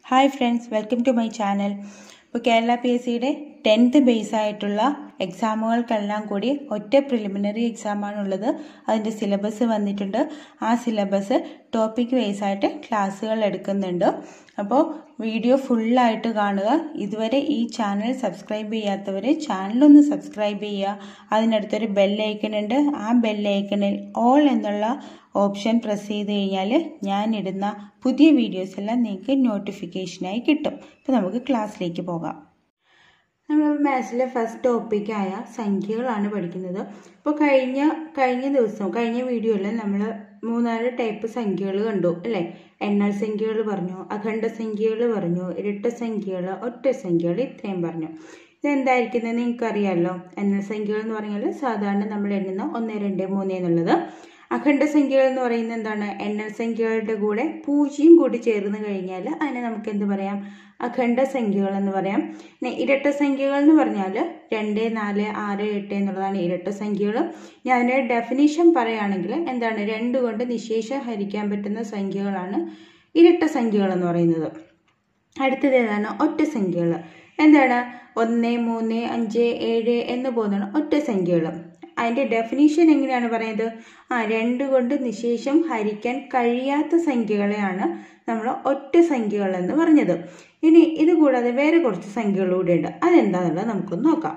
hi friends welcome to my channel ഇപ്പോൾ Kerala P S സിയുടെ tenth base ആയിട്ടുള്ള എക്സാമുകൾക്കെല്ലാം കൂടി ഒറ്റ പ്രിലിമിനറി എക്സാമാണുള്ളത് അതിൻ്റെ സിലബസ് വന്നിട്ടുണ്ട് ആ സിലബസ് ടോപ്പിക് വൈസ് ആയിട്ട് ക്ലാസ്സുകൾ എടുക്കുന്നുണ്ട് അപ്പോൾ വീഡിയോ ഫുള്ളായിട്ട് കാണുക ഇതുവരെ ഈ ചാനൽ സബ്സ്ക്രൈബ് ചെയ്യാത്തവർ ചാനലൊന്ന് സബ്സ്ക്രൈബ് ചെയ്യുക അതിനടുത്തൊരു ബെല്ലൈക്കൺ ഉണ്ട് ആ ബെല്ലൈക്കണിൽ ഓൾ എന്നുള്ള ഓപ്ഷൻ പ്രസ് ചെയ്ത് കഴിഞ്ഞാൽ ഞാൻ ഇടുന്ന പുതിയ വീഡിയോസ് എല്ലാം നിങ്ങൾക്ക് നോട്ടിഫിക്കേഷനായി കിട്ടും അപ്പോൾ നമുക്ക് ക്ലാസ്സിലേക്ക് പോകാം നമ്മൾ മാത്സിലെ ഫസ്റ്റ് ടോപ്പിക്കായ സംഖ്യകളാണ് പഠിക്കുന്നത് ഇപ്പോൾ കഴിഞ്ഞ കഴിഞ്ഞ ദിവസം കഴിഞ്ഞ വീഡിയോയിൽ നമ്മൾ മൂന്നാല് ടൈപ്പ് സംഖ്യകൾ കണ്ടു അല്ലേ എണ്ണൽ സംഖ്യകൾ പറഞ്ഞു അഖണ്ഡ സംഖ്യകൾ പറഞ്ഞു ഇരട്ട സംഖ്യകൾ ഒറ്റ സംഖ്യകൾ ഇത്രയും പറഞ്ഞു ഇതെന്തായിരിക്കുന്നത് നിങ്ങൾക്കറിയാമല്ലോ എണ്ണൽ സംഖ്യകൾ എന്ന് പറഞ്ഞാൽ സാധാരണ നമ്മൾ എണ്ണുന്ന ഒന്ന് രണ്ട് മൂന്ന് എന്നുള്ളത് അഖണ്ഡ സംഖ്യകൾ എന്ന് പറയുന്നത് എന്താണ് എണ്ണൽ സംഖ്യകളുടെ കൂടെ പൂജ്യം കൂടി ചേർന്ന് കഴിഞ്ഞാൽ അതിനെ നമുക്ക് എന്ത് പറയാം അഖണ്ഡ സംഖ്യകൾ എന്ന് പറയാം പിന്നെ ഇരട്ട സംഖ്യകൾ എന്ന് പറഞ്ഞാൽ രണ്ട് നാല് ആറ് എട്ട് എന്നുള്ളതാണ് ഇരട്ട സംഖ്യകൾ ഇനി അതിൻ്റെ ഡെഫിനിഷൻ പറയുകയാണെങ്കിൽ എന്താണ് രണ്ട് കൊണ്ട് നിശേഷം ഹരിക്കാൻ പറ്റുന്ന സംഖ്യകളാണ് ഇരട്ട സംഖ്യകൾ എന്ന് പറയുന്നത് അടുത്തത് ഏതാണ് ഒറ്റ സംഖ്യകൾ എന്താണ് ഒന്ന് മൂന്ന് അഞ്ച് ഏഴ് എന്ന് പോകുന്നതാണ് ഒറ്റ സംഖ്യകൾ അതിൻ്റെ ഡെഫിനീഷൻ എങ്ങനെയാണ് പറയുന്നത് ആ രണ്ട് കൊണ്ട് നിശേഷം ഹരിക്കാൻ കഴിയാത്ത സംഖ്യകളെയാണ് നമ്മൾ ഒറ്റ സംഖ്യകൾ എന്ന് പറഞ്ഞത് ഇനി ഇത് കൂടാതെ വേറെ കുറച്ച് സംഖ്യകൾ കൂടെ ഉണ്ട് അതെന്താണെന്നുള്ളത് നമുക്കൊന്ന് നോക്കാം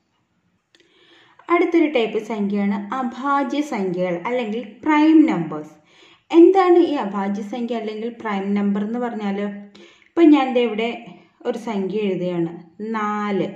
അടുത്തൊരു ടൈപ്പ് സംഖ്യയാണ് അഭാജ്യ സംഖ്യകൾ അല്ലെങ്കിൽ പ്രൈം നമ്പേഴ്സ് എന്താണ് ഈ അഭാജ്യ സംഖ്യ അല്ലെങ്കിൽ പ്രൈം നമ്പർ എന്ന് പറഞ്ഞാൽ ഇപ്പം ഞാൻ ഇവിടെ ഒരു സംഖ്യ എഴുതുകയാണ് നാല്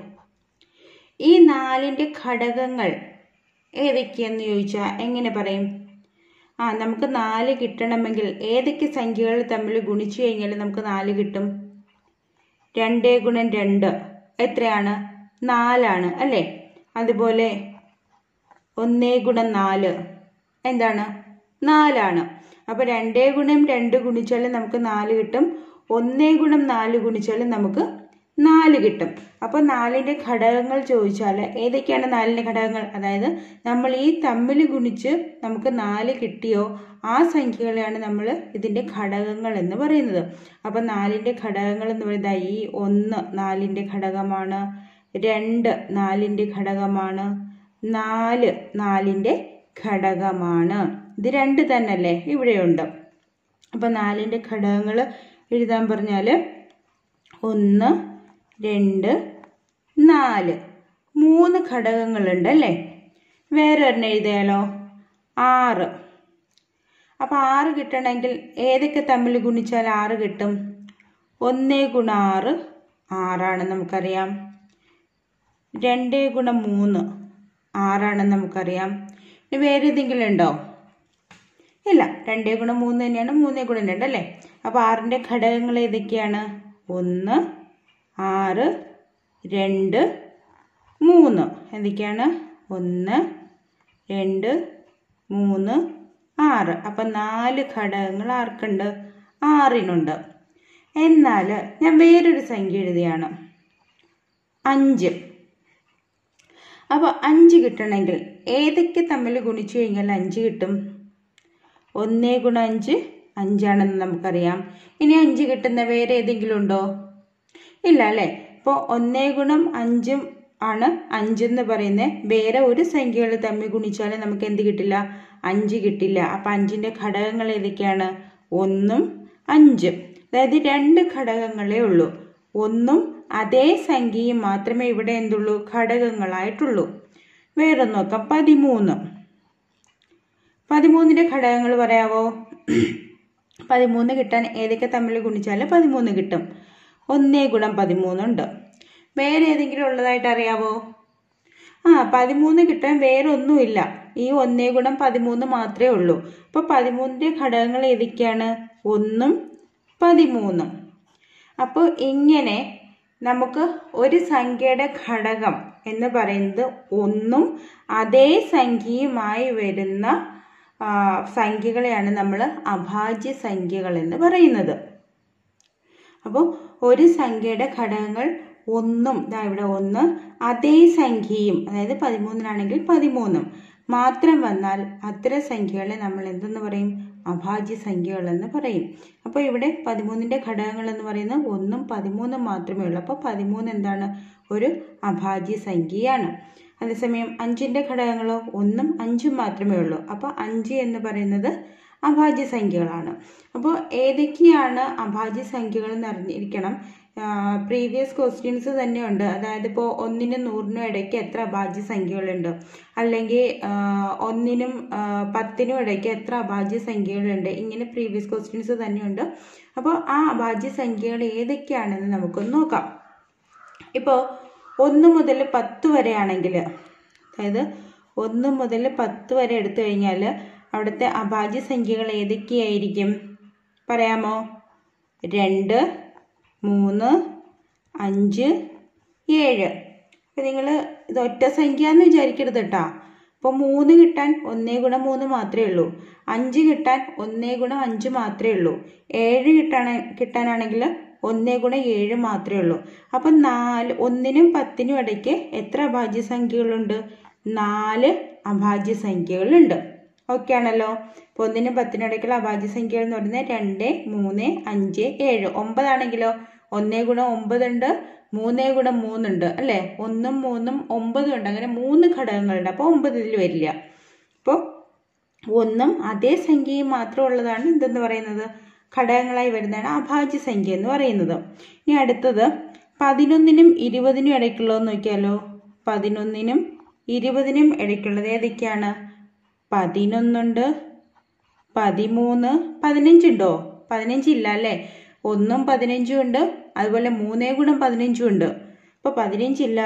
ഈ നാലിൻ്റെ ഘടകങ്ങൾ ഏതൊക്കെയെന്ന് ചോദിച്ചാൽ എങ്ങനെ പറയും ആ നമുക്ക് നാല് കിട്ടണമെങ്കിൽ ഏതൊക്കെ സംഖ്യകൾ തമ്മിൽ ഗുണിച്ചു കഴിഞ്ഞാൽ നമുക്ക് നാല് കിട്ടും രണ്ട് ഗുണം രണ്ട് എത്രയാണ് നാലാണ് അല്ലേ അതുപോലെ ഒന്നേ ഗുണം നാല് എന്താണ് നാലാണ് അപ്പോൾ രണ്ടേ ഗുണം രണ്ട് ഗുണിച്ചാൽ നമുക്ക് നാല് കിട്ടും ഒന്നേ ഗുണം നാല് ഗുണിച്ചാൽ നമുക്ക് നാല് കിട്ടും അപ്പോൾ നാലിൻ്റെ ഘടകങ്ങൾ ചോദിച്ചാൽ ഏതൊക്കെയാണ് നാലിൻ്റെ ഘടകങ്ങൾ അതായത് നമ്മൾ ഈ തമ്മിൽ ഗുണിച്ച് നമുക്ക് നാല് കിട്ടിയോ ആ സംഖ്യകളെയാണ് നമ്മൾ ഇതിൻ്റെ ഘടകങ്ങൾ എന്ന് പറയുന്നത് അപ്പോൾ നാലിൻ്റെ ഘടകങ്ങൾ എന്ന് പറയുന്നത് ഈ ഒന്ന് നാലിൻ്റെ ഘടകമാണ് രണ്ട് നാലിൻ്റെ ഘടകമാണ് നാല് നാലിൻ്റെ ഘടകമാണ് ഇത് രണ്ട് തന്നെയല്ലേ ഇവിടെയുണ്ട് അപ്പോൾ നാലിൻ്റെ ഘടകങ്ങൾ എഴുതാൻ പറഞ്ഞാൽ ഒന്ന് രണ്ട് നാല് മൂന്ന് ഘടകങ്ങളുണ്ട് അല്ലേ വേറെ ഒരെണ്ണം എഴുതിയാലോ ആറ് അപ്പോൾ ആറ് കിട്ടണമെങ്കിൽ ഏതൊക്കെ തമ്മിൽ ഗുണിച്ചാൽ ആറ് കിട്ടും ഒന്നേ ഗുണം ആറ് ആറാണെന്ന് നമുക്കറിയാം രണ്ടേ ഗുണം മൂന്ന് ആറാണെന്ന് നമുക്കറിയാം ഇനി വേറെ ഏതെങ്കിലും ഉണ്ടോ ഇല്ല രണ്ടേ ഗുണം മൂന്ന് തന്നെയാണ് മൂന്നേ ഗുണം രണ്ട് അല്ലേ അപ്പോൾ ആറിൻ്റെ ഘടകങ്ങൾ ഏതൊക്കെയാണ് ഒന്ന് ആറ് രണ്ട് മൂന്ന് എന്തൊക്കെയാണ് ഒന്ന് രണ്ട് മൂന്ന് ആറ് അപ്പം നാല് ഘടകങ്ങൾ ആർക്കുണ്ട് ആറിനുണ്ട് എന്നാൽ ഞാൻ വേറൊരു സംഖ്യ എഴുതിയാണ് അഞ്ച് അപ്പോൾ അഞ്ച് കിട്ടണമെങ്കിൽ ഏതൊക്കെ തമ്മിൽ ഗുണിച്ചു കഴിഞ്ഞാൽ അഞ്ച് കിട്ടും ഒന്നേ ഗുണം അഞ്ച് അഞ്ചാണെന്ന് നമുക്കറിയാം ഇനി അഞ്ച് കിട്ടുന്ന വേറെ ഏതെങ്കിലും ഉണ്ടോ ഇല്ല അല്ലേ ഇപ്പോൾ ഒന്നേ ഗുണം അഞ്ചും ആണ് അഞ്ചെന്ന് പറയുന്നത് വേറെ ഒരു സംഖ്യകൾ തമ്മിൽ ഗുണിച്ചാൽ നമുക്ക് എന്ത് കിട്ടില്ല അഞ്ച് കിട്ടില്ല അപ്പം അഞ്ചിൻ്റെ ഘടകങ്ങൾ ഏതൊക്കെയാണ് ഒന്നും അഞ്ചും അതായത് രണ്ട് ഘടകങ്ങളേ ഉള്ളൂ ഒന്നും അതേ സംഖ്യയും മാത്രമേ ഇവിടെ എന്തുള്ളൂ ഘടകങ്ങളായിട്ടുള്ളൂ വേറെ നോക്കാം പതിമൂന്ന് പതിമൂന്നിൻ്റെ ഘടകങ്ങൾ പറയാവോ പതിമൂന്ന് കിട്ടാൻ ഏതൊക്കെ തമ്മിൽ ഗുണിച്ചാൽ പതിമൂന്ന് കിട്ടും ഒന്നേ ഗുണം പതിമൂന്നുണ്ട് വേറെ ഏതെങ്കിലും ഉള്ളതായിട്ട് അറിയാവോ ആ പതിമൂന്ന് കിട്ടാൻ വേറെ ഒന്നുമില്ല ഈ ഒന്നേ ഗുണം പതിമൂന്ന് മാത്രമേ ഉള്ളൂ അപ്പോൾ പതിമൂന്നിൻ്റെ ഘടകങ്ങൾ ഏതൊക്കെയാണ് ഒന്നും പതിമൂന്നും അപ്പോൾ ഇങ്ങനെ നമുക്ക് ഒരു സംഖ്യയുടെ ഘടകം എന്ന് പറയുന്നത് ഒന്നും അതേ സംഖ്യയുമായി വരുന്ന സംഖ്യകളെയാണ് നമ്മൾ അഭാജ്യ സംഖ്യകൾ എന്ന് പറയുന്നത് അപ്പോൾ ഒരു സംഖ്യയുടെ ഘടകങ്ങൾ ഒന്നും ഇതാ ഇവിടെ ഒന്ന് അതേ സംഖ്യയും അതായത് പതിമൂന്നിനാണെങ്കിൽ പതിമൂന്നും മാത്രം വന്നാൽ അത്തരം സംഖ്യകളെ നമ്മൾ എന്തെന്ന് പറയും അഭാജ്യ സംഖ്യകളെന്ന് പറയും അപ്പോൾ ഇവിടെ പതിമൂന്നിൻ്റെ ഘടകങ്ങൾ എന്ന് പറയുന്നത് ഒന്നും പതിമൂന്നും മാത്രമേ ഉള്ളൂ അപ്പോൾ പതിമൂന്ന് എന്താണ് ഒരു അഭാജ്യ സംഖ്യയാണ് അതേസമയം അഞ്ചിൻ്റെ ഘടകങ്ങളോ ഒന്നും അഞ്ചും മാത്രമേ ഉള്ളൂ അപ്പോൾ അഞ്ച് എന്ന് പറയുന്നത് അഭാജ്യ സംഖ്യകളാണ് അപ്പോൾ ഏതൊക്കെയാണ് അഭാജ്യ സംഖ്യകൾ എന്ന് അറിഞ്ഞിരിക്കണം പ്രീവിയസ് ക്വസ്റ്റ്യൻസ് തന്നെയുണ്ട് അതായത് ഇപ്പോൾ ഒന്നിനും നൂറിനും ഇടയ്ക്ക് എത്ര അഭാജ്യ സംഖ്യകളുണ്ട് അല്ലെങ്കിൽ ആ, ഒന്നിനും ആ, പത്തിനും ഇടയ്ക്ക് എത്ര അഭാജ്യ സംഖ്യകളുണ്ട് ഇങ്ങനെ പ്രീവിയസ് ക്വസ്റ്റ്യൻസ് തന്നെയുണ്ട് അപ്പോൾ ആ അഭാജ്യ സംഖ്യകൾ ഏതൊക്കെയാണെന്ന് നമുക്കൊന്ന് നോക്കാം ഇപ്പോൾ ഒന്ന് മുതൽ പത്ത് വരെ ആണെങ്കിൽ അതായത് ഒന്ന് മുതൽ പത്ത് വരെ എടുത്തു കഴിഞ്ഞാൽ അവിടുത്തെ അഭാജ്യ സംഖ്യകൾ ഏതൊക്കെയായിരിക്കും പറയാമോ രണ്ട് മൂന്ന് അഞ്ച് ഏഴ് അപ്പം നിങ്ങൾ ഇത് ഒറ്റ സംഖ്യ എന്ന് വിചാരിക്കരുത് കേട്ടോ അപ്പോൾ മൂന്ന് കിട്ടാൻ ഒന്നേ ഗുണം മൂന്ന് മാത്രമേ ഉള്ളൂ അഞ്ച് കിട്ടാൻ ഒന്നേ ഗുണം അഞ്ച് മാത്രമേ ഉള്ളൂ ഏഴ് കിട്ടാൻ കിട്ടാനാണെങ്കിൽ ഒന്നേ ഗുണം ഏഴ് മാത്രമേ ഉള്ളൂ അപ്പം നാല് ഒന്നിനും പത്തിനും ഇടയ്ക്ക് എത്ര അഭാജ്യ സംഖ്യകളുണ്ട് നാല് അഭാജ്യ സംഖ്യകളുണ്ട് ഓക്കെ ആണല്ലോ അപ്പോൾ ഒന്നിനും പത്തിനും ഇടയ്ക്കുള്ള അഭാജ്യ സംഖ്യകൾ എന്ന് പറയുന്നത് രണ്ട് മൂന്ന് അഞ്ച് ഏഴ് ഒമ്പതാണെങ്കിലോ ഒന്നേ ഗുണം ഒമ്പതുണ്ട് മൂന്നേ ഗുണം മൂന്നുണ്ട് അല്ലേ ഒന്നും മൂന്നും ഒമ്പതും ഉണ്ട് അങ്ങനെ മൂന്ന് ഘടകങ്ങളുണ്ട് അപ്പോൾ ഒമ്പത് ഇതിൽ വരില്ല അപ്പോൾ ഒന്നും അതേ സംഖ്യയും മാത്രം ഉള്ളതാണ് എന്തെന്ന് പറയുന്നത് ഘടകങ്ങളായി വരുന്നതാണ് അഭാജ്യ സംഖ്യ എന്ന് പറയുന്നത് ഇനി അടുത്തത് പതിനൊന്നിനും ഇരുപതിനും ഇടയ്ക്കുള്ളതെന്ന് നോക്കിയാലോ പതിനൊന്നിനും ഇരുപതിനും ഇടയ്ക്കുള്ളത് ഏതൊക്കെയാണ് പതിനൊന്നുണ്ട് പതിമൂന്ന് പതിനഞ്ചുണ്ടോ പതിനഞ്ചില്ല അല്ലേ ഒന്നും പതിനഞ്ചും ഉണ്ട് അതുപോലെ മൂന്നേ ഗുണം പതിനഞ്ചും ഉണ്ട് അപ്പോൾ പതിനഞ്ചില്ല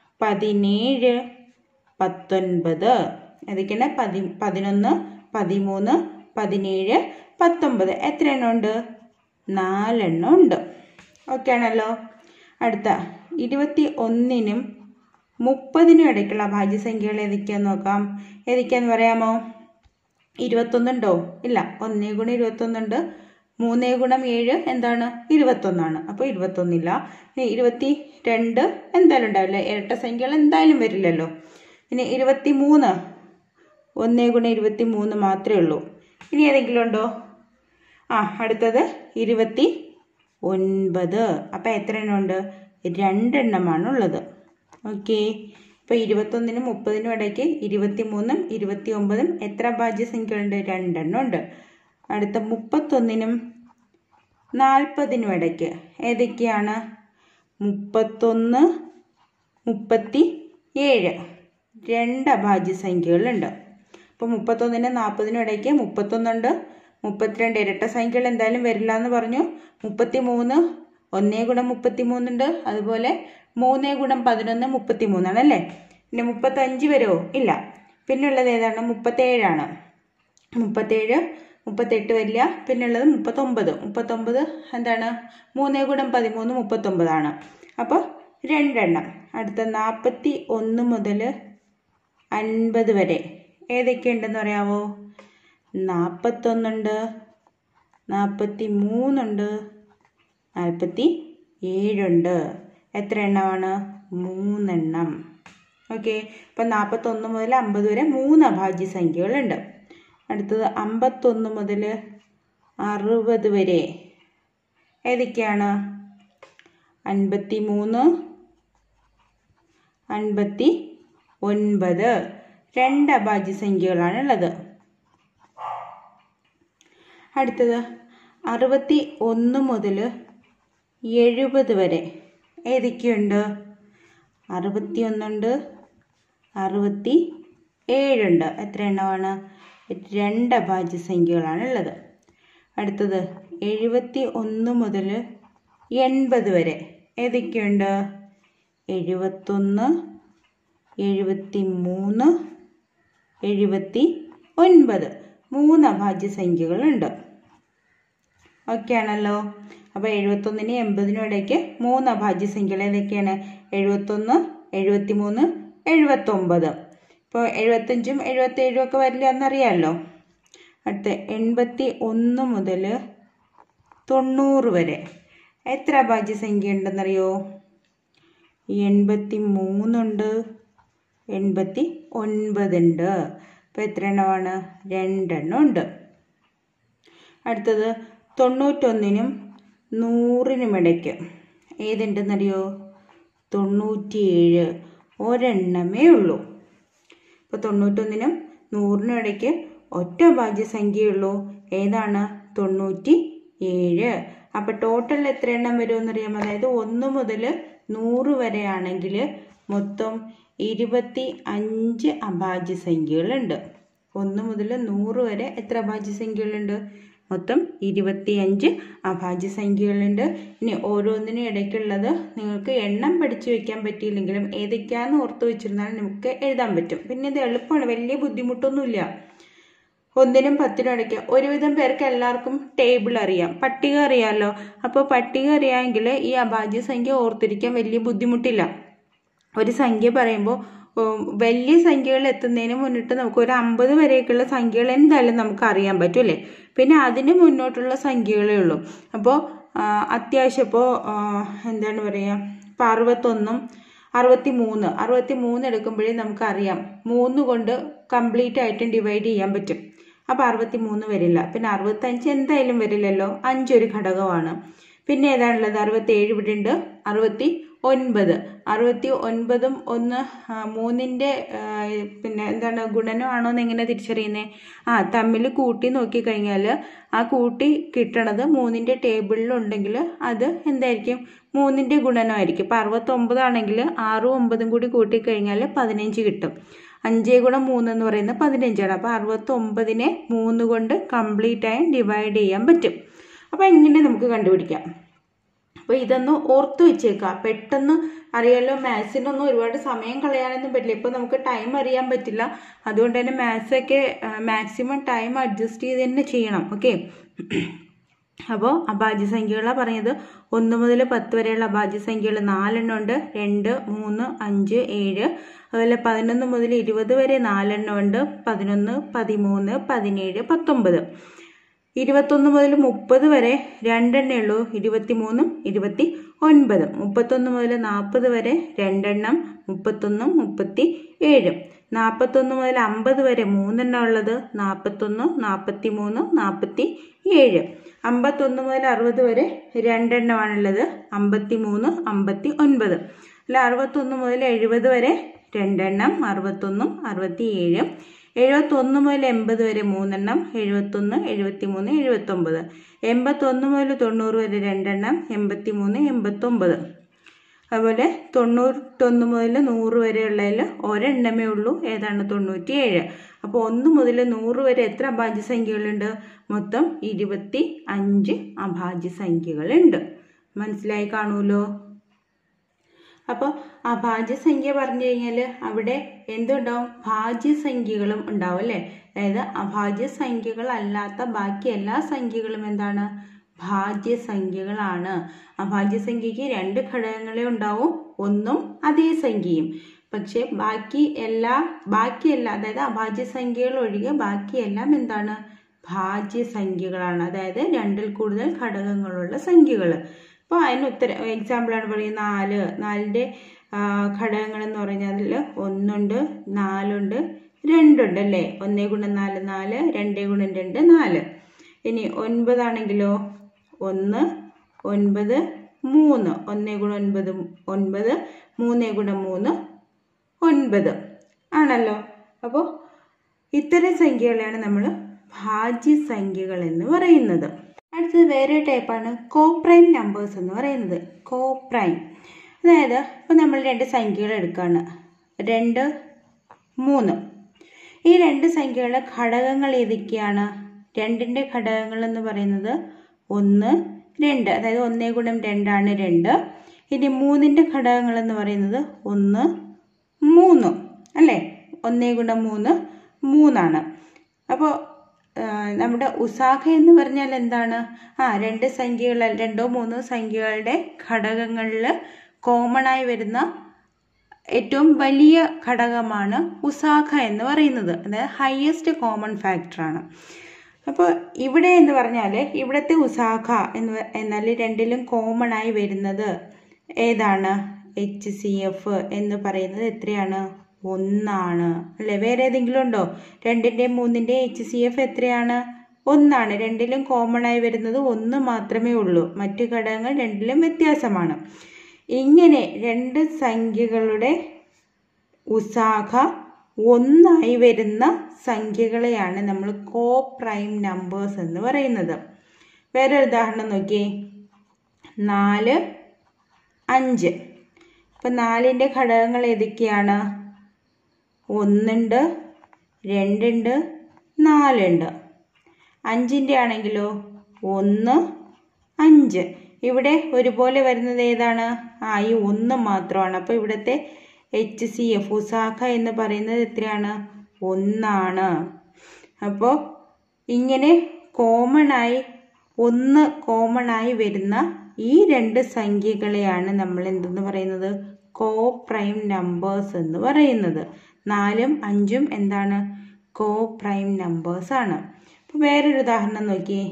പതിനേഴ് പത്തൊൻപത് ഏതൊക്കെയാണ് പതി പതിനൊന്ന് പതിമൂന്ന് പതിനേഴ് പത്തൊമ്പത് എത്ര എണ്ണം ഉണ്ട് നാലെണ്ണം ഉണ്ട് ഓക്കെ ആണല്ലോ അടുത്ത ഇരുപത്തി ഒന്നിനും മുപ്പതിനും ഇടയ്ക്കുള്ള ഭാജ്യസംഖ്യകൾ ഏതൊക്കെയാന്ന് നോക്കാം ഏതൊക്കെയാന്ന് പറയാമോ ഇരുപത്തൊന്നുണ്ടോ ഇല്ല ഒന്നേ ഗുണം ഇരുപത്തൊന്നുണ്ട് മൂന്നേ ഗുണം ഏഴ് എന്താണ് ഇരുപത്തൊന്നാണ് അപ്പോൾ ഇരുപത്തൊന്നില്ല ഇനി ഇരുപത്തി രണ്ട് എന്തായാലും ഉണ്ടാവില്ല ഇരട്ട സംഖ്യകൾ എന്തായാലും വരില്ലല്ലോ ഇനി ഇരുപത്തി മൂന്ന് ഒന്നേ ഗുണം ഇരുപത്തി മൂന്ന് മാത്രമേ ഉള്ളൂ ഇനി ഏതെങ്കിലും ഉണ്ടോ ആ അടുത്തത് ഇരുപത്തി ഒൻപത് അപ്പം എത്ര എണ്ണം ഉണ്ട് രണ്ടെണ്ണമാണ് ഉള്ളത് ഓക്കെ ഇപ്പോൾ ഇരുപത്തൊന്നിനും മുപ്പതിനും ഇടയ്ക്ക് ഇരുപത്തി മൂന്നും ഇരുപത്തി ഒമ്പതും എത്ര ഭാജ്യസംഖ്യകളുണ്ട് രണ്ടെണ്ണം ഉണ്ട് അടുത്ത മുപ്പത്തൊന്നിനും നാൽപ്പതിനും ഇടയ്ക്ക് ഏതൊക്കെയാണ് മുപ്പത്തൊന്ന് മുപ്പത്തി ഏഴ് രണ്ട് അഭാജ്യസംഖ്യകളുണ്ട് അപ്പോൾ മുപ്പത്തൊന്നിനും നാൽപ്പതിനും ഇടയ്ക്ക് മുപ്പത്തൊന്നുണ്ട് മുപ്പത്തിരണ്ട് ഇരട്ട സംഖ്യകൾ എന്തായാലും വരില്ല എന്ന് പറഞ്ഞു മുപ്പത്തി മൂന്ന് ഒന്നേ ഗുണം മുപ്പത്തി മൂന്നുണ്ട് അതുപോലെ മൂന്നേ ഗുണം പതിനൊന്ന് മുപ്പത്തി മൂന്നാണ് അല്ലേ പിന്നെ മുപ്പത്തഞ്ച് വരുമോ ഇല്ല പിന്നെ ഉള്ളത് ഏതാണ് മുപ്പത്തേഴാണ് മുപ്പത്തേഴ് മുപ്പത്തെട്ട് വരില്ല പിന്നെ ഉള്ളത് മുപ്പത്തൊമ്പത് മുപ്പത്തൊമ്പത് എന്താണ് മൂന്നേ ഗുണം പതിമൂന്ന് മുപ്പത്തൊമ്പതാണ് അപ്പോൾ രണ്ടെണ്ണം അടുത്ത നാൽപ്പത്തി ഒന്ന് മുതൽ അൻപത് വരെ ഏതൊക്കെയുണ്ടെന്ന് പറയാമോ നാൽപ്പത്തൊന്നുണ്ട് നാൽപ്പത്തി മൂന്നുണ്ട് നാൽപ്പത്തി ഏഴുണ്ട് എത്ര എണ്ണമാണ് മൂന്നെണ്ണം ഓക്കെ ഇപ്പം നാൽപ്പത്തൊന്ന് മുതൽ അമ്പത് വരെ മൂന്ന് അഭാജ്യ സംഖ്യകളുണ്ട് അടുത്തത് അമ്പത്തൊന്ന് മുതൽ അറുപത് വരെ ഏതൊക്കെയാണ് അൻപത്തി മൂന്ന് അൻപത്തി ഒൻപത് രണ്ട് അഭാജ്യ സംഖ്യകളാണ് ഉള്ളത് അടുത്തത് അറുപത്തി ഒന്ന് മുതൽ എഴുപത് വരെ ഏതൊക്കെയുണ്ട് അറുപത്തി ഒന്നുണ്ട് അറുപത്തി ഏഴുണ്ട് എത്ര എണ്ണമാണ് രണ്ട് അഭാജ്യ സംഖ്യകളാണ് ഉള്ളത് അടുത്തത് എഴുപത്തി ഒന്ന് മുതൽ എൺപത് വരെ ഏതൊക്കെയുണ്ട് എഴുപത്തൊന്ന് എഴുപത്തി മൂന്ന് എഴുപത്തി ഒൻപത് മൂന്ന് അഭാജ്യ സംഖ്യകളുണ്ട് ഓക്കെ ആണല്ലോ അപ്പോൾ എഴുപത്തൊന്നിനും എൺപതിനും ഇടയ്ക്ക് മൂന്ന് അഭാജ്യ സംഖ്യകൾ ഏതൊക്കെയാണ് എഴുപത്തൊന്ന് എഴുപത്തി മൂന്ന് എഴുപത്തൊമ്പത് ഇപ്പോൾ എഴുപത്തഞ്ചും എഴുപത്തേഴും ഒക്കെ വരില്ല എന്നറിയാമല്ലോ അടുത്ത എൺപത്തി ഒന്ന് മുതൽ തൊണ്ണൂറ് വരെ എത്ര അഭാജ്യ സംഖ്യ ഉണ്ടെന്നറിയോ എൺപത്തി മൂന്നുണ്ട് എൺപത്തി ഒൻപതുണ്ട് അപ്പോൾ എത്ര എണ്ണമാണ് രണ്ടെണ്ണം ഉണ്ട് അടുത്തത് തൊണ്ണൂറ്റൊന്നിനും നൂറിനും ഇടയ്ക്ക് ഏതുണ്ടെന്നറിയോ തൊണ്ണൂറ്റിയേഴ് ഒരെണ്ണമേ ഉള്ളൂ ഇപ്പോൾ തൊണ്ണൂറ്റൊന്നിനും നൂറിനും ഇടയ്ക്ക് ഒറ്റ ഭാജ്യസംഖ്യയുള്ളൂ ഏതാണ് തൊണ്ണൂറ്റി ഏഴ് അപ്പോൾ ടോട്ടൽ എത്ര എണ്ണം വരുമെന്നറിയാം അതായത് ഒന്ന് മുതൽ നൂറ് വരെ ആണെങ്കിൽ മൊത്തം ഇരുപത്തി അഞ്ച് അഭാജ്യ സംഖ്യകളുണ്ട് ഒന്ന് മുതൽ നൂറ് വരെ എത്ര അഭാജ്യ സംഖ്യകളുണ്ട് മൊത്തം ഇരുപത്തിയഞ്ച് അഭാജ്യ സംഖ്യകളുണ്ട് ഇനി ഓരോന്നിനും ഇടയ്ക്കുള്ളത് നിങ്ങൾക്ക് എണ്ണം പഠിച്ചു വെക്കാൻ പറ്റിയില്ലെങ്കിലും ഏതൊക്കെയാണെന്ന് ഓർത്ത് വെച്ചിരുന്നാൽ നമുക്ക് എഴുതാൻ പറ്റും പിന്നെ ഇത് എളുപ്പമാണ് വലിയ ബുദ്ധിമുട്ടൊന്നുമില്ല ഒന്നിനും പത്തിനും ഇടയ്ക്ക് ഒരുവിധം പേർക്ക് എല്ലാവർക്കും ടേബിൾ അറിയാം പട്ടിക അറിയാമല്ലോ അപ്പോൾ പട്ടിക അറിയാമെങ്കിൽ ഈ അഭാജ്യ സംഖ്യ ഓർത്തിരിക്കാൻ വലിയ ബുദ്ധിമുട്ടില്ല ഒരു സംഖ്യ പറയുമ്പോൾ വലിയ സംഖ്യകൾ എത്തുന്നതിന് മുന്നിട്ട് നമുക്ക് ഒരു അമ്പത് വരെയൊക്കെയുള്ള സംഖ്യകൾ എന്തായാലും നമുക്ക് അറിയാൻ പറ്റുമല്ലേ പിന്നെ അതിന് മുന്നോട്ടുള്ള സംഖ്യകളേ ഉള്ളൂ അപ്പോൾ അത്യാവശ്യം ഇപ്പോൾ എന്താണ് പറയുക ഇപ്പോൾ അറുപത്തൊന്നും അറുപത്തി മൂന്ന് അറുപത്തി മൂന്ന് എടുക്കുമ്പോഴേ നമുക്കറിയാം മൂന്ന് കൊണ്ട് കംപ്ലീറ്റ് ആയിട്ടും ഡിവൈഡ് ചെയ്യാൻ പറ്റും അപ്പോൾ അറുപത്തി മൂന്ന് വരില്ല പിന്നെ അറുപത്തഞ്ച് എന്തായാലും വരില്ലല്ലോ അഞ്ചൊരു ഘടകമാണ് പിന്നെ ഏതാണുള്ളത് അറുപത്തേഴ് ഇവിടെ ഉണ്ട് അറുപത്തി ഒൻപത് അറുപത്തി ഒൻപതും ഒന്ന് മൂന്നിൻ്റെ പിന്നെ എന്താണ് ഗുണനമാണോ എന്ന് എങ്ങനെ തിരിച്ചറിയുന്നത് ആ തമ്മിൽ കൂട്ടി നോക്കിക്കഴിഞ്ഞാൽ ആ കൂട്ടി കിട്ടണത് മൂന്നിൻ്റെ ടേബിളിലുണ്ടെങ്കിൽ അത് എന്തായിരിക്കും മൂന്നിൻ്റെ ഗുണനമായിരിക്കും ഇപ്പോൾ അറുപത്തൊമ്പതാണെങ്കിൽ ആറും ഒമ്പതും കൂടി കൂട്ടിക്കഴിഞ്ഞാൽ പതിനഞ്ച് കിട്ടും അഞ്ച് ഗുണം മൂന്ന് എന്ന് പറയുന്നത് പതിനഞ്ചാണ് അപ്പോൾ അറുപത്തൊമ്പതിനെ മൂന്ന് കൊണ്ട് കംപ്ലീറ്റ് ആയി ഡിവൈഡ് ചെയ്യാൻ പറ്റും അപ്പോൾ എങ്ങനെ നമുക്ക് കണ്ടുപിടിക്കാം അപ്പോൾ ഇതൊന്ന് ഓർത്ത് വെച്ചേക്കുക പെട്ടെന്ന് അറിയാലോ മാത്സിനൊന്നും ഒരുപാട് സമയം കളയാനൊന്നും പറ്റില്ല ഇപ്പോൾ നമുക്ക് ടൈം അറിയാൻ പറ്റില്ല അതുകൊണ്ട് തന്നെ മാത്സൊക്കെ മാക്സിമം ടൈം അഡ്ജസ്റ്റ് ചെയ്ത് തന്നെ ചെയ്യണം ഓക്കെ അപ്പോൾ അഭാജ്യ സംഖ്യകളാണ് പറഞ്ഞത് ഒന്ന് മുതൽ പത്ത് വരെയുള്ള അഭാജ്യ സംഖ്യകൾ നാലെണ്ണം ഉണ്ട് രണ്ട് മൂന്ന് അഞ്ച് ഏഴ് അതുപോലെ പതിനൊന്ന് മുതൽ ഇരുപത് വരെ നാലെണ്ണം ഉണ്ട് പതിനൊന്ന് പതിമൂന്ന് പതിനേഴ് പത്തൊമ്പത് ഇരുപത്തൊന്ന് മുതൽ മുപ്പത് വരെ രണ്ടെണ്ണേ ഉള്ളൂ ഇരുപത്തിമൂന്നും ഇരുപത്തി ഒൻപതും മുപ്പത്തൊന്ന് മുതൽ നാൽപ്പത് വരെ രണ്ടെണ്ണം മുപ്പത്തൊന്നും മുപ്പത്തി ഏഴും നാൽപ്പത്തൊന്ന് മുതൽ അമ്പത് വരെ മൂന്നെണ്ണം ഉള്ളത് നാൽപ്പത്തൊന്ന് നാൽപ്പത്തി മൂന്ന് നാൽപ്പത്തി ഏഴ് അമ്പത്തൊന്ന് മുതൽ അറുപത് വരെ രണ്ടെണ്ണമാണുള്ളത് അമ്പത്തി മൂന്ന് അമ്പത്തി ഒൻപത് അല്ല അറുപത്തൊന്ന് മുതൽ എഴുപത് വരെ രണ്ടെണ്ണം അറുപത്തൊന്നും അറുപത്തി ഏഴും എഴുപത്തൊന്ന് മുതൽ എൺപത് വരെ മൂന്നെണ്ണം എഴുപത്തൊന്ന് എഴുപത്തി മൂന്ന് എഴുപത്തൊമ്പത് എൺപത്തൊന്ന് മുതൽ തൊണ്ണൂറ് വരെ രണ്ടെണ്ണം എൺപത്തി മൂന്ന് എൺപത്തൊമ്പത് അതുപോലെ തൊണ്ണൂറ്റൊന്ന് മുതൽ നൂറ് വരെ ഉള്ളതിൽ ഒരെണ്ണമേ ഉള്ളൂ ഏതാണ് തൊണ്ണൂറ്റിയേഴ് അപ്പോൾ ഒന്ന് മുതൽ നൂറ് വരെ എത്ര അഭാജ്യ സംഖ്യകളുണ്ട് മൊത്തം ഇരുപത്തി അഞ്ച് അഭാജ്യ സംഖ്യകളുണ്ട് മനസ്സിലായി കാണുമല്ലോ അപ്പോൾ അഭാജ്യ സംഖ്യ പറഞ്ഞു കഴിഞ്ഞാൽ അവിടെ എന്തുണ്ടാവും ഭാജ്യസംഖ്യകളും ഉണ്ടാവും അല്ലേ അതായത് അഭാജ്യ സംഖ്യകൾ അല്ലാത്ത ബാക്കി എല്ലാ സംഖ്യകളും എന്താണ് ഭാജ്യസംഖ്യകളാണ് അഭാജ്യസംഖ്യയ്ക്ക് രണ്ട് ഘടകങ്ങളെ ഉണ്ടാവും ഒന്നും അതേ സംഖ്യയും പക്ഷേ ബാക്കി എല്ലാ ബാക്കിയെല്ലാം അതായത് അഭാജ്യസംഖ്യകൾ ഒഴികെ ബാക്കിയെല്ലാം എന്താണ് ഭാജ്യസംഖ്യകളാണ് അതായത് രണ്ടിൽ കൂടുതൽ ഘടകങ്ങളുള്ള സംഖ്യകൾ അപ്പോൾ അതിന് ഉത്തരം എക്സാമ്പിളാണ് പറയുന്നത് നാല് നാലിൻ്റെ ഘടകങ്ങൾ എന്ന് പറഞ്ഞാൽ ഒന്നുണ്ട് നാലുണ്ട് രണ്ടുണ്ട് അല്ലേ ഒന്നേ ഗുണം നാല് നാല് രണ്ടേ ഗുണം രണ്ട് നാല് ഇനി ഒൻപതാണെങ്കിലോ ഒന്ന് ഒൻപത് മൂന്ന് ഒന്നേ ഗുണം ഒൻപത് ഒൻപത് മൂന്നേ ഗുണം മൂന്ന് ഒൻപത് ആണല്ലോ അപ്പോൾ ഇത്തരം സംഖ്യകളെയാണ് നമ്മൾ ഭാജ്യസംഖ്യകൾ എന്ന് പറയുന്നത് അടുത്തത് വേറെ ടൈപ്പാണ് കോപ്രൈം നമ്പേഴ്സ് എന്ന് പറയുന്നത് കോപ്രൈം അതായത് ഇപ്പോൾ നമ്മൾ രണ്ട് സംഖ്യകൾ എടുക്കുകയാണ് രണ്ട് മൂന്ന് ഈ രണ്ട് സംഖ്യകളുടെ ഘടകങ്ങൾ ഏതൊക്കെയാണ് രണ്ടിൻ്റെ ഘടകങ്ങൾ എന്ന് പറയുന്നത് ഒന്ന് രണ്ട് അതായത് ഒന്നേ ഗുണം രണ്ടാണ് രണ്ട് ഇനി മൂന്നിൻ്റെ ഘടകങ്ങൾ എന്ന് പറയുന്നത് ഒന്ന് മൂന്ന് അല്ലേ ഒന്നേ ഗുണം മൂന്ന് മൂന്നാണ് അപ്പോൾ നമ്മുടെ ഉസാഖ എന്ന് പറഞ്ഞാൽ എന്താണ് ആ രണ്ട് സംഖ്യകൾ രണ്ടോ മൂന്നോ സംഖ്യകളുടെ ഘടകങ്ങളിൽ കോമൺ ആയി വരുന്ന ഏറ്റവും വലിയ ഘടകമാണ് ഉസാഖ എന്ന് പറയുന്നത് അതായത് ഹയസ്റ്റ് കോമൺ ഫാക്ടറാണ് അപ്പോൾ ഇവിടെ എന്ന് പറഞ്ഞാൽ ഇവിടുത്തെ ഉസാഖ എന്ന് എന്നാൽ രണ്ടിലും കോമൺ ആയി വരുന്നത് ഏതാണ് എച്ച് സി എഫ് എന്ന് പറയുന്നത് എത്രയാണ് ഒന്നാണ് അല്ലേ വേറെ ഏതെങ്കിലും ഉണ്ടോ രണ്ടിൻ്റെയും മൂന്നിൻ്റെയും എച്ച് സി എഫ് എത്രയാണ് ഒന്നാണ് രണ്ടിലും കോമൺ ആയി വരുന്നത് ഒന്ന് മാത്രമേ ഉള്ളൂ മറ്റു ഘടകങ്ങൾ രണ്ടിലും വ്യത്യാസമാണ് ഇങ്ങനെ രണ്ട് സംഖ്യകളുടെ ഉസാഖ ഒന്നായി വരുന്ന സംഖ്യകളെയാണ് നമ്മൾ കോ പ്രൈം നമ്പേഴ്സ് എന്ന് പറയുന്നത് വേറെ ഉദാഹരണം നോക്കിയേ നാല് അഞ്ച് ഇപ്പം നാലിൻ്റെ ഘടകങ്ങൾ ഏതൊക്കെയാണ് ഒന്നുണ്ട് രണ്ടുണ്ട് നാലുണ്ട് അഞ്ചിൻ്റെ ആണെങ്കിലോ ഒന്ന് അഞ്ച് ഇവിടെ ഒരുപോലെ വരുന്നത് ഏതാണ് ആ ഈ ഒന്ന് മാത്രമാണ് അപ്പോൾ ഇവിടുത്തെ എച്ച് സി എഫ് ഉസാഖ എന്ന് പറയുന്നത് എത്രയാണ് ഒന്നാണ് അപ്പോൾ ഇങ്ങനെ കോമൺ ആയി ഒന്ന് കോമൺ ആയി വരുന്ന ഈ രണ്ട് സംഖ്യകളെയാണ് നമ്മൾ എന്തെന്ന് പറയുന്നത് കോ പ്രൈം നമ്പേഴ്സ് എന്ന് പറയുന്നത് നാലും അഞ്ചും എന്താണ് കോ പ്രൈം നമ്പേഴ്സ് ആണ് അപ്പോൾ വേറൊരു ഉദാഹരണം നോക്കിയേ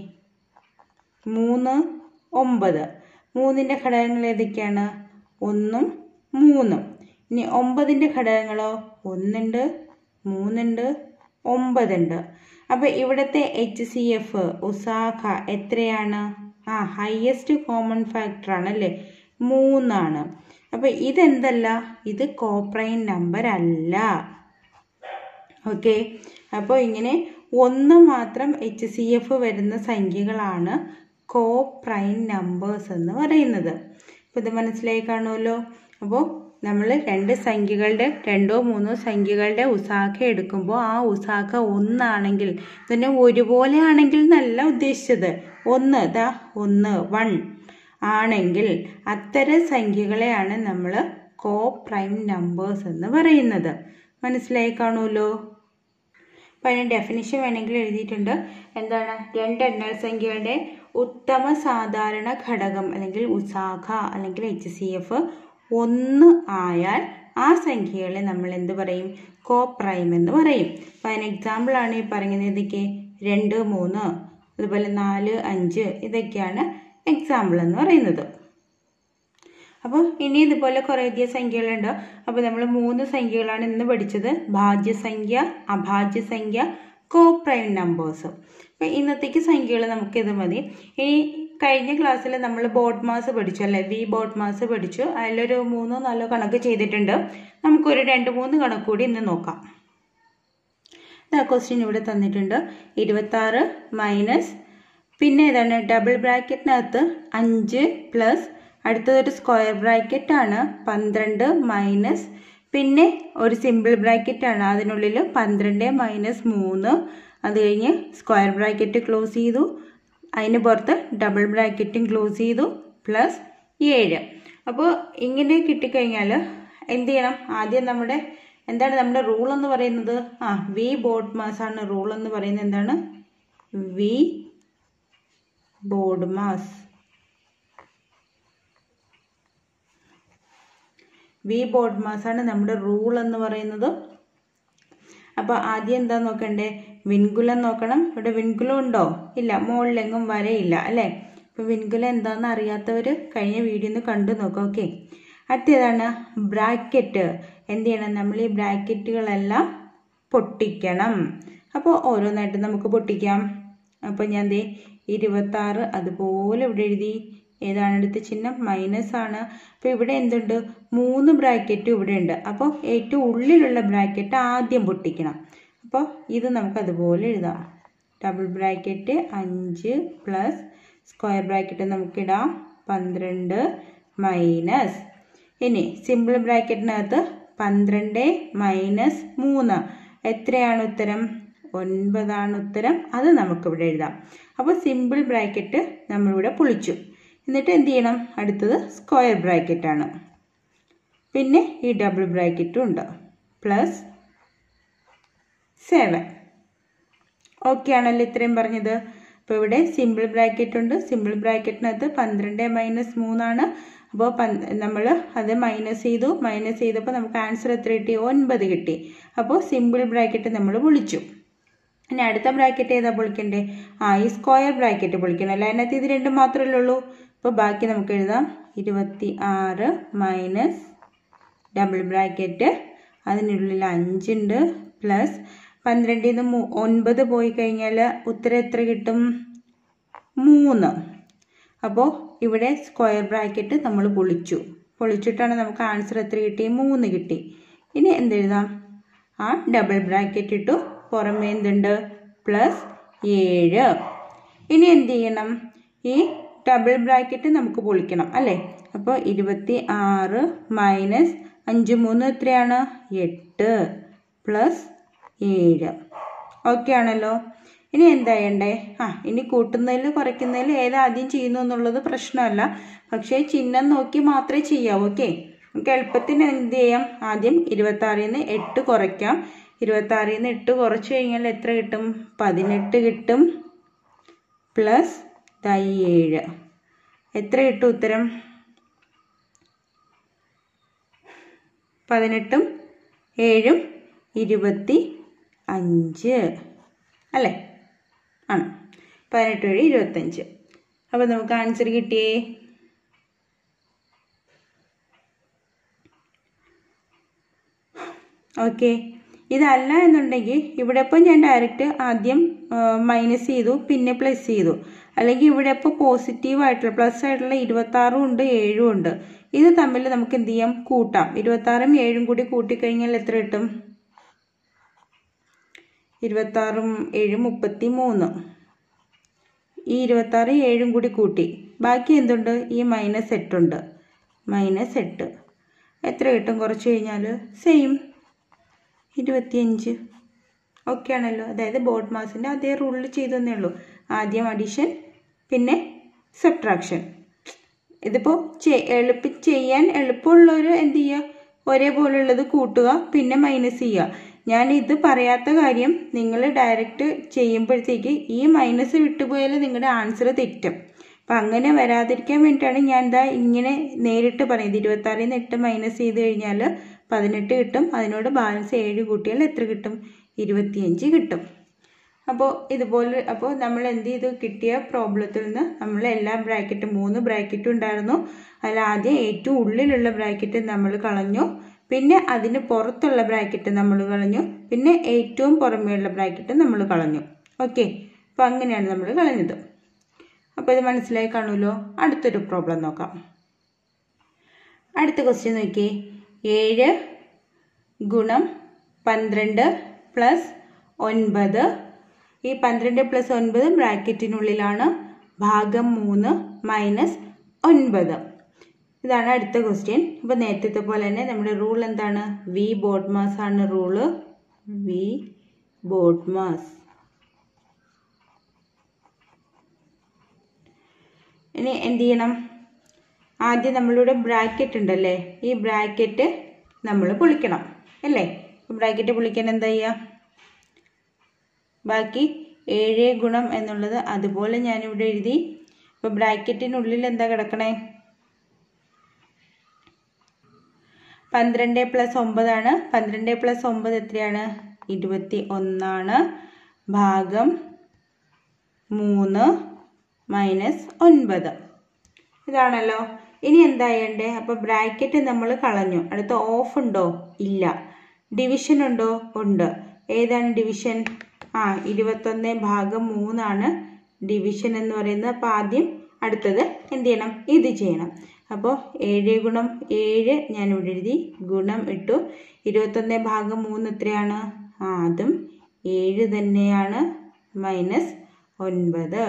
മൂന്ന് ഒമ്പത് മൂന്നിൻ്റെ ഘടകങ്ങൾ ഏതൊക്കെയാണ് ഒന്നും മൂന്നും ഇനി ഒമ്പതിൻ്റെ ഘടകങ്ങളോ ഒന്നുണ്ട് മൂന്നുണ്ട് ഒമ്പതുണ്ട് അപ്പോൾ ഇവിടുത്തെ എച്ച് സി എഫ് ഉസാഖ എത്രയാണ് ആ ഹയസ്റ്റ് കോമൺ ഫാക്ടർ ആണ് അല്ലേ മൂന്നാണ് അപ്പോൾ ഇതെന്തല്ല ഇത് കോപ്രൈൻ നമ്പർ അല്ല ഓക്കെ അപ്പോൾ ഇങ്ങനെ ഒന്ന് മാത്രം എച്ച് സി എഫ് വരുന്ന സംഖ്യകളാണ് കോ പ്രൈം നമ്പേഴ്സ് എന്ന് പറയുന്നത് അപ്പോൾ ഇത് മനസ്സിലായി കാണുമല്ലോ അപ്പോൾ നമ്മൾ രണ്ട് സംഖ്യകളുടെ രണ്ടോ മൂന്നോ സംഖ്യകളുടെ ഉസാഖ എടുക്കുമ്പോൾ ആ ഉസാഖ ഒന്നാണെങ്കിൽ തന്നെ ഒരുപോലെ ആണെങ്കിൽ എന്നല്ല ഉദ്ദേശിച്ചത് ഒന്ന് ദാ ഒന്ന് വൺ ആണെങ്കിൽ അത്തരം സംഖ്യകളെയാണ് നമ്മൾ കോ പ്രൈം നമ്പേഴ്സ് എന്ന് പറയുന്നത് മനസ്സിലായി കാണുമല്ലോ അപ്പം അതിന് ഡെഫിനിഷൻ വേണമെങ്കിൽ എഴുതിയിട്ടുണ്ട് എന്താണ് രണ്ട് എണ്ണൽ സംഖ്യകളുടെ ഉത്തമ സാധാരണ ഘടകം അല്ലെങ്കിൽ ഉസാഖ അല്ലെങ്കിൽ എച്ച് സി എഫ് ഒന്ന് ആയാൽ ആ സംഖ്യകളെ നമ്മൾ എന്ത് പറയും കോ പ്രൈം എന്ന് പറയും അപ്പം അതിന് എക്സാമ്പിളാണ് ഈ പറയുന്നത് ഇതൊക്കെ രണ്ട് മൂന്ന് അതുപോലെ നാല് അഞ്ച് ഇതൊക്കെയാണ് എക്സാമ്പിൾ എന്ന് പറയുന്നത് അപ്പോൾ ഇനി ഇതുപോലെ കുറേ അധികം സംഖ്യകളുണ്ട് അപ്പോൾ നമ്മൾ മൂന്ന് സംഖ്യകളാണ് ഇന്ന് പഠിച്ചത് ഭാജ്യസംഖ്യ അഭാജ്യസംഖ്യ കോ പ്രൈം നമ്പേഴ്സ് അപ്പോൾ ഇന്നത്തേക്ക് സംഖ്യകൾ നമുക്കിത് മതി ഇനി കഴിഞ്ഞ ക്ലാസ്സിൽ നമ്മൾ ബോട്ട് മാസ് പഠിച്ചു അല്ലേ വി ബോട്ട് മാസ് പഠിച്ചു അതിലൊരു മൂന്നോ നാലോ കണക്ക് ചെയ്തിട്ടുണ്ട് നമുക്കൊരു രണ്ട് മൂന്ന് കണക്ക് കൂടി ഇന്ന് നോക്കാം ക്വസ്റ്റ്യൻ ഇവിടെ തന്നിട്ടുണ്ട് ഇരുപത്താറ് മൈനസ് പിന്നെ ഏതാണ് ഡബിൾ ബ്രാക്കറ്റിനകത്ത് അഞ്ച് പ്ലസ് അടുത്തതൊരു സ്ക്വയർ ബ്രാക്കറ്റ് ആണ് പന്ത്രണ്ട് മൈനസ് പിന്നെ ഒരു സിമ്പിൾ ബ്രാക്കറ്റ് ആണ് അതിനുള്ളിൽ പന്ത്രണ്ട് മൈനസ് മൂന്ന് അത് കഴിഞ്ഞ് സ്ക്വയർ ബ്രാക്കറ്റ് ക്ലോസ് ചെയ്തു അതിന് പുറത്ത് ഡബിൾ ബ്രാക്കറ്റും ക്ലോസ് ചെയ്തു പ്ലസ് ഏഴ് അപ്പോൾ ഇങ്ങനെ കിട്ടിക്കഴിഞ്ഞാൽ എന്ത് ചെയ്യണം ആദ്യം നമ്മുടെ എന്താണ് നമ്മുടെ റൂൾ എന്ന് പറയുന്നത് ആ വി ബോർഡ് മാസ് ആണ് റൂൾ എന്ന് പറയുന്നത് എന്താണ് V BODMAS V BODMAS ആണ് നമ്മുടെ റൂൾ എന്ന് പറയുന്നത് അപ്പോൾ ആദ്യം എന്താ നോക്കണ്ടേ വിൻകുലം നോക്കണം ഇവിടെ വിൻകുലം ഉണ്ടോ ഇല്ല മുകളിലെങ്ങും വരയില്ല അല്ലേ അപ്പോൾ വിൻകുലം എന്താണെന്ന് അറിയാത്തവർ കഴിഞ്ഞ വീഡിയോ ഒന്ന് കണ്ടു നോക്കാം ഓക്കെ അടുത്തതാണ് ബ്രാക്കറ്റ് എന്ത് ചെയ്യണം നമ്മൾ ഈ ബ്രാക്കറ്റുകളെല്ലാം പൊട്ടിക്കണം അപ്പോൾ ഓരോന്നായിട്ട് നമുക്ക് പൊട്ടിക്കാം അപ്പോൾ ഞാൻ ദേ ഇരുപത്താറ് അതുപോലെ ഇവിടെ എഴുതി ഏതാണ് അടുത്ത ചിഹ്നം മൈനസ് ആണ് അപ്പോൾ ഇവിടെ എന്തുണ്ട് മൂന്ന് ബ്രാക്കറ്റും ഇവിടെ ഉണ്ട് അപ്പോൾ ഏറ്റവും ഉള്ളിലുള്ള ബ്രാക്കറ്റ് ആദ്യം പൊട്ടിക്കണം അപ്പോൾ ഇത് നമുക്ക് അതുപോലെ എഴുതാം ഡബിൾ ബ്രാക്കറ്റ് അഞ്ച് പ്ലസ് സ്ക്വയർ ബ്രാക്കറ്റ് നമുക്കിടാം പന്ത്രണ്ട് മൈനസ് ഇനി സിമ്പിൾ ബ്രാക്കറ്റിനകത്ത് പന്ത്രണ്ട് മൈനസ് മൂന്ന് എത്രയാണ് ഉത്തരം ഒൻപതാണ് ഉത്തരം അത് നമുക്കിവിടെ എഴുതാം അപ്പോൾ സിമ്പിൾ ബ്രാക്കറ്റ് നമ്മളിവിടെ പൊളിച്ചു എന്നിട്ട് എന്ത് ചെയ്യണം അടുത്തത് സ്ക്വയർ ബ്രാക്കറ്റാണ് പിന്നെ ഈ ഡബിൾ ബ്രാക്കറ്റും ഉണ്ട് പ്ലസ് സെവൻ ഓക്കെ ആണല്ലോ ഇത്രയും പറഞ്ഞത് അപ്പോൾ ഇവിടെ സിമ്പിൾ ബ്രാക്കറ്റ് ഉണ്ട് സിമ്പിൾ ബ്രാക്കറ്റിനകത്ത് പന്ത്രണ്ട് മൈനസ് മൂന്നാണ് അപ്പോൾ നമ്മൾ അത് മൈനസ് ചെയ്തു മൈനസ് ചെയ്തപ്പോൾ നമുക്ക് ആൻസർ എത്ര കിട്ടി ഒൻപത് കിട്ടി അപ്പോൾ സിമ്പിൾ ബ്രാക്കറ്റ് നമ്മൾ വിളിച്ചു ഇനി അടുത്ത ബ്രാക്കറ്റ് ഏതാ പൊളിക്കണ്ടേ ആ ഈ സ്ക്വയർ ബ്രാക്കറ്റ് പൊളിക്കണം അല്ല അതിനകത്ത് ഇത് രണ്ടും മാത്രമല്ലേ ഉള്ളൂ അപ്പോൾ ബാക്കി നമുക്ക് എഴുതാം ഇരുപത്തി ആറ് മൈനസ് ഡബിൾ ബ്രാക്കറ്റ് അതിനുള്ളിൽ അഞ്ചുണ്ട് പ്ലസ് പന്ത്രണ്ടിൽ നിന്ന് മൂ ഒൻപത് പോയി കഴിഞ്ഞാൽ ഉത്തരം എത്ര കിട്ടും മൂന്ന് അപ്പോൾ ഇവിടെ സ്ക്വയർ ബ്രാക്കറ്റ് നമ്മൾ പൊളിച്ചു പൊളിച്ചിട്ടാണ് നമുക്ക് ആൻസർ എത്ര കിട്ടി മൂന്ന് കിട്ടി ഇനി എന്തെഴുതാം ആ ഡബിൾ ബ്രാക്കറ്റ് ഇട്ടു പുറമേ എന്തുണ്ട് പ്ലസ് ഏഴ് ഇനി എന്ത് ചെയ്യണം ഈ ഡബിൾ ബ്രാക്കറ്റ് നമുക്ക് പൊളിക്കണം അല്ലേ അപ്പോൾ ഇരുപത്തി ആറ് മൈനസ് അഞ്ച് മൂന്ന് എത്രയാണ് എട്ട് പ്ലസ് ഏഴ് ഓക്കെ ആണല്ലോ ഇനി എന്താ ചെയ്യണ്ടേ ആ ഇനി കൂട്ടുന്നതിൽ കുറയ്ക്കുന്നതിൽ ഏതാദ്യം ചെയ്യുന്നു എന്നുള്ളത് പ്രശ്നമല്ല പക്ഷേ ചിഹ്നം നോക്കി മാത്രമേ ചെയ്യാവൂ ഓക്കെ നമുക്ക് എളുപ്പത്തിന് എന്ത് ചെയ്യാം ആദ്യം ഇരുപത്താറിൽ നിന്ന് എട്ട് കുറയ്ക്കാം ഇരുപത്താറിൽ നിന്ന് എട്ട് കുറച്ച് കഴിഞ്ഞാൽ എത്ര കിട്ടും പതിനെട്ട് കിട്ടും പ്ലസ് തൈ ഏഴ് എത്ര കിട്ടും ഉത്തരം പതിനെട്ടും ഏഴും ഇരുപത്തി അഞ്ച് അല്ലേ ആണ് പതിനെട്ട് ഏഴ് ഇരുപത്തഞ്ച് അപ്പോൾ നമുക്ക് ആൻസർ കിട്ടിയേ ഓക്കെ ഇതല്ല എന്നുണ്ടെങ്കിൽ ഇവിടെ ഇപ്പോൾ ഞാൻ ഡയറക്റ്റ് ആദ്യം മൈനസ് ചെയ്തു പിന്നെ പ്ലസ് ചെയ്തു അല്ലെങ്കിൽ ഇവിടെ ഇപ്പോൾ പോസിറ്റീവ് ആയിട്ടുള്ള പ്ലസ് ആയിട്ടുള്ള ഇരുപത്താറും ഉണ്ട് ഏഴും ഉണ്ട് ഇത് തമ്മിൽ നമുക്ക് എന്ത് ചെയ്യാം കൂട്ടാം ഇരുപത്താറും ഏഴും കൂടി കൂട്ടിക്കഴിഞ്ഞാൽ എത്ര കിട്ടും ഇരുപത്താറും ഏഴും മുപ്പത്തി മൂന്ന് ഈ ഇരുപത്താറ് ഏഴും കൂടി കൂട്ടി ബാക്കി എന്തുണ്ട് ഈ മൈനസ് എട്ടുണ്ട് മൈനസ് എട്ട് എത്ര കിട്ടും കുറച്ച് കഴിഞ്ഞാൽ സെയിം ഇരുപത്തിയഞ്ച് ഓക്കെ ആണല്ലോ അതായത് ബോർഡ് മാസിൻ്റെ അതേ റൂളിൽ ചെയ്തെന്നേ ഉള്ളൂ ആദ്യം അഡീഷൻ പിന്നെ സബ്ട്രാക്ഷൻ ഇതിപ്പോൾ എളുപ്പ ചെയ്യാൻ എളുപ്പമുള്ളവർ എന്ത് ചെയ്യുക ഒരേപോലുള്ളത് കൂട്ടുക പിന്നെ മൈനസ് ചെയ്യുക ഞാൻ ഇത് പറയാത്ത കാര്യം നിങ്ങൾ ഡയറക്റ്റ് ചെയ്യുമ്പോഴത്തേക്ക് ഈ മൈനസ് വിട്ടുപോയാൽ നിങ്ങളുടെ ആൻസർ തെറ്റും അപ്പം അങ്ങനെ വരാതിരിക്കാൻ വേണ്ടിയിട്ടാണ് ഞാൻ എന്താ ഇങ്ങനെ നേരിട്ട് പറയുന്നത് ഇരുപത്താറിൽ നിന്ന് എട്ട് മൈനസ് ചെയ്ത് കഴിഞ്ഞാൽ പതിനെട്ട് കിട്ടും അതിനോട് ബാലൻസ് ഏഴ് കൂട്ടിയാൽ എത്ര കിട്ടും ഇരുപത്തിയഞ്ച് കിട്ടും അപ്പോൾ ഇതുപോലെ അപ്പോൾ നമ്മൾ എന്ത് ചെയ്തു കിട്ടിയ പ്രോബ്ലത്തിൽ നിന്ന് നമ്മൾ എല്ലാ ബ്രാക്കറ്റും മൂന്ന് ബ്രാക്കറ്റും ഉണ്ടായിരുന്നു അതിൽ ആദ്യം ഏറ്റവും ഉള്ളിലുള്ള ബ്രാക്കറ്റ് നമ്മൾ കളഞ്ഞു പിന്നെ അതിന് പുറത്തുള്ള ബ്രാക്കറ്റ് നമ്മൾ കളഞ്ഞു പിന്നെ ഏറ്റവും പുറമേയുള്ള ബ്രാക്കറ്റ് നമ്മൾ കളഞ്ഞു ഓക്കെ അപ്പോൾ അങ്ങനെയാണ് നമ്മൾ കളഞ്ഞത് അപ്പോൾ ഇത് മനസ്സിലായി കാണുമല്ലോ അടുത്തൊരു പ്രോബ്ലം നോക്കാം അടുത്ത ക്വസ്റ്റ്യൻ നോക്കിയേ ഏഴ് ഗുണം പന്ത്രണ്ട് പ്ലസ് ഒൻപത് ഈ പന്ത്രണ്ട് പ്ലസ് ഒൻപത് ബ്രാക്കറ്റിനുള്ളിലാണ് ഭാഗം മൂന്ന് മൈനസ് ഒൻപത് ഇതാണ് അടുത്ത ക്വസ്റ്റ്യൻ അപ്പോൾ നേരത്തെ പോലെ തന്നെ നമ്മുടെ റൂൾ എന്താണ് വി ബോഡ് മാസ് ആണ് റൂള് വി ബോഡ് മാസ് ഇനി എന്ത് ചെയ്യണം ആദ്യം നമ്മളിവിടെ ബ്രാക്കറ്റ് ഉണ്ടല്ലേ ഈ ബ്രാക്കറ്റ് നമ്മൾ പൊളിക്കണം അല്ലേ ബ്രാക്കറ്റ് പൊളിക്കാൻ എന്താ ചെയ്യുക ബാക്കി ഏഴ് ഗുണം എന്നുള്ളത് അതുപോലെ ഞാനിവിടെ എഴുതി ഇപ്പോൾ ബ്രാക്കറ്റിനുള്ളിൽ എന്താ കിടക്കണേ പന്ത്രണ്ട് പ്ലസ് ഒമ്പതാണ് പന്ത്രണ്ട് പ്ലസ് ഒമ്പത് എത്രയാണ് ഇരുപത്തി ഒന്നാണ് ഭാഗം മൂന്ന് മൈനസ് ഒൻപത് ഇതാണല്ലോ ഇനി എന്താ ചെയ്യണ്ടേ അപ്പോൾ ബ്രാക്കറ്റ് നമ്മൾ കളഞ്ഞു അടുത്ത ഓഫ് ഉണ്ടോ ഇല്ല ഡിവിഷൻ ഉണ്ടോ ഉണ്ട് ഏതാണ് ഡിവിഷൻ ആ ഇരുപത്തൊന്ന് ഭാഗം മൂന്നാണ് ഡിവിഷൻ എന്ന് പറയുന്നത് അപ്പോൾ ആദ്യം അടുത്തത് എന്ത് ചെയ്യണം ഇത് ചെയ്യണം അപ്പോൾ ഏഴ് ഗുണം ഏഴ് ഞാൻ ഇവിടെ എഴുതി ഗുണം ഇട്ടു ഇരുപത്തൊന്ന് ഭാഗം മൂന്ന് എത്രയാണ് ആ അതും ഏഴ് തന്നെയാണ് മൈനസ് ഒൻപത്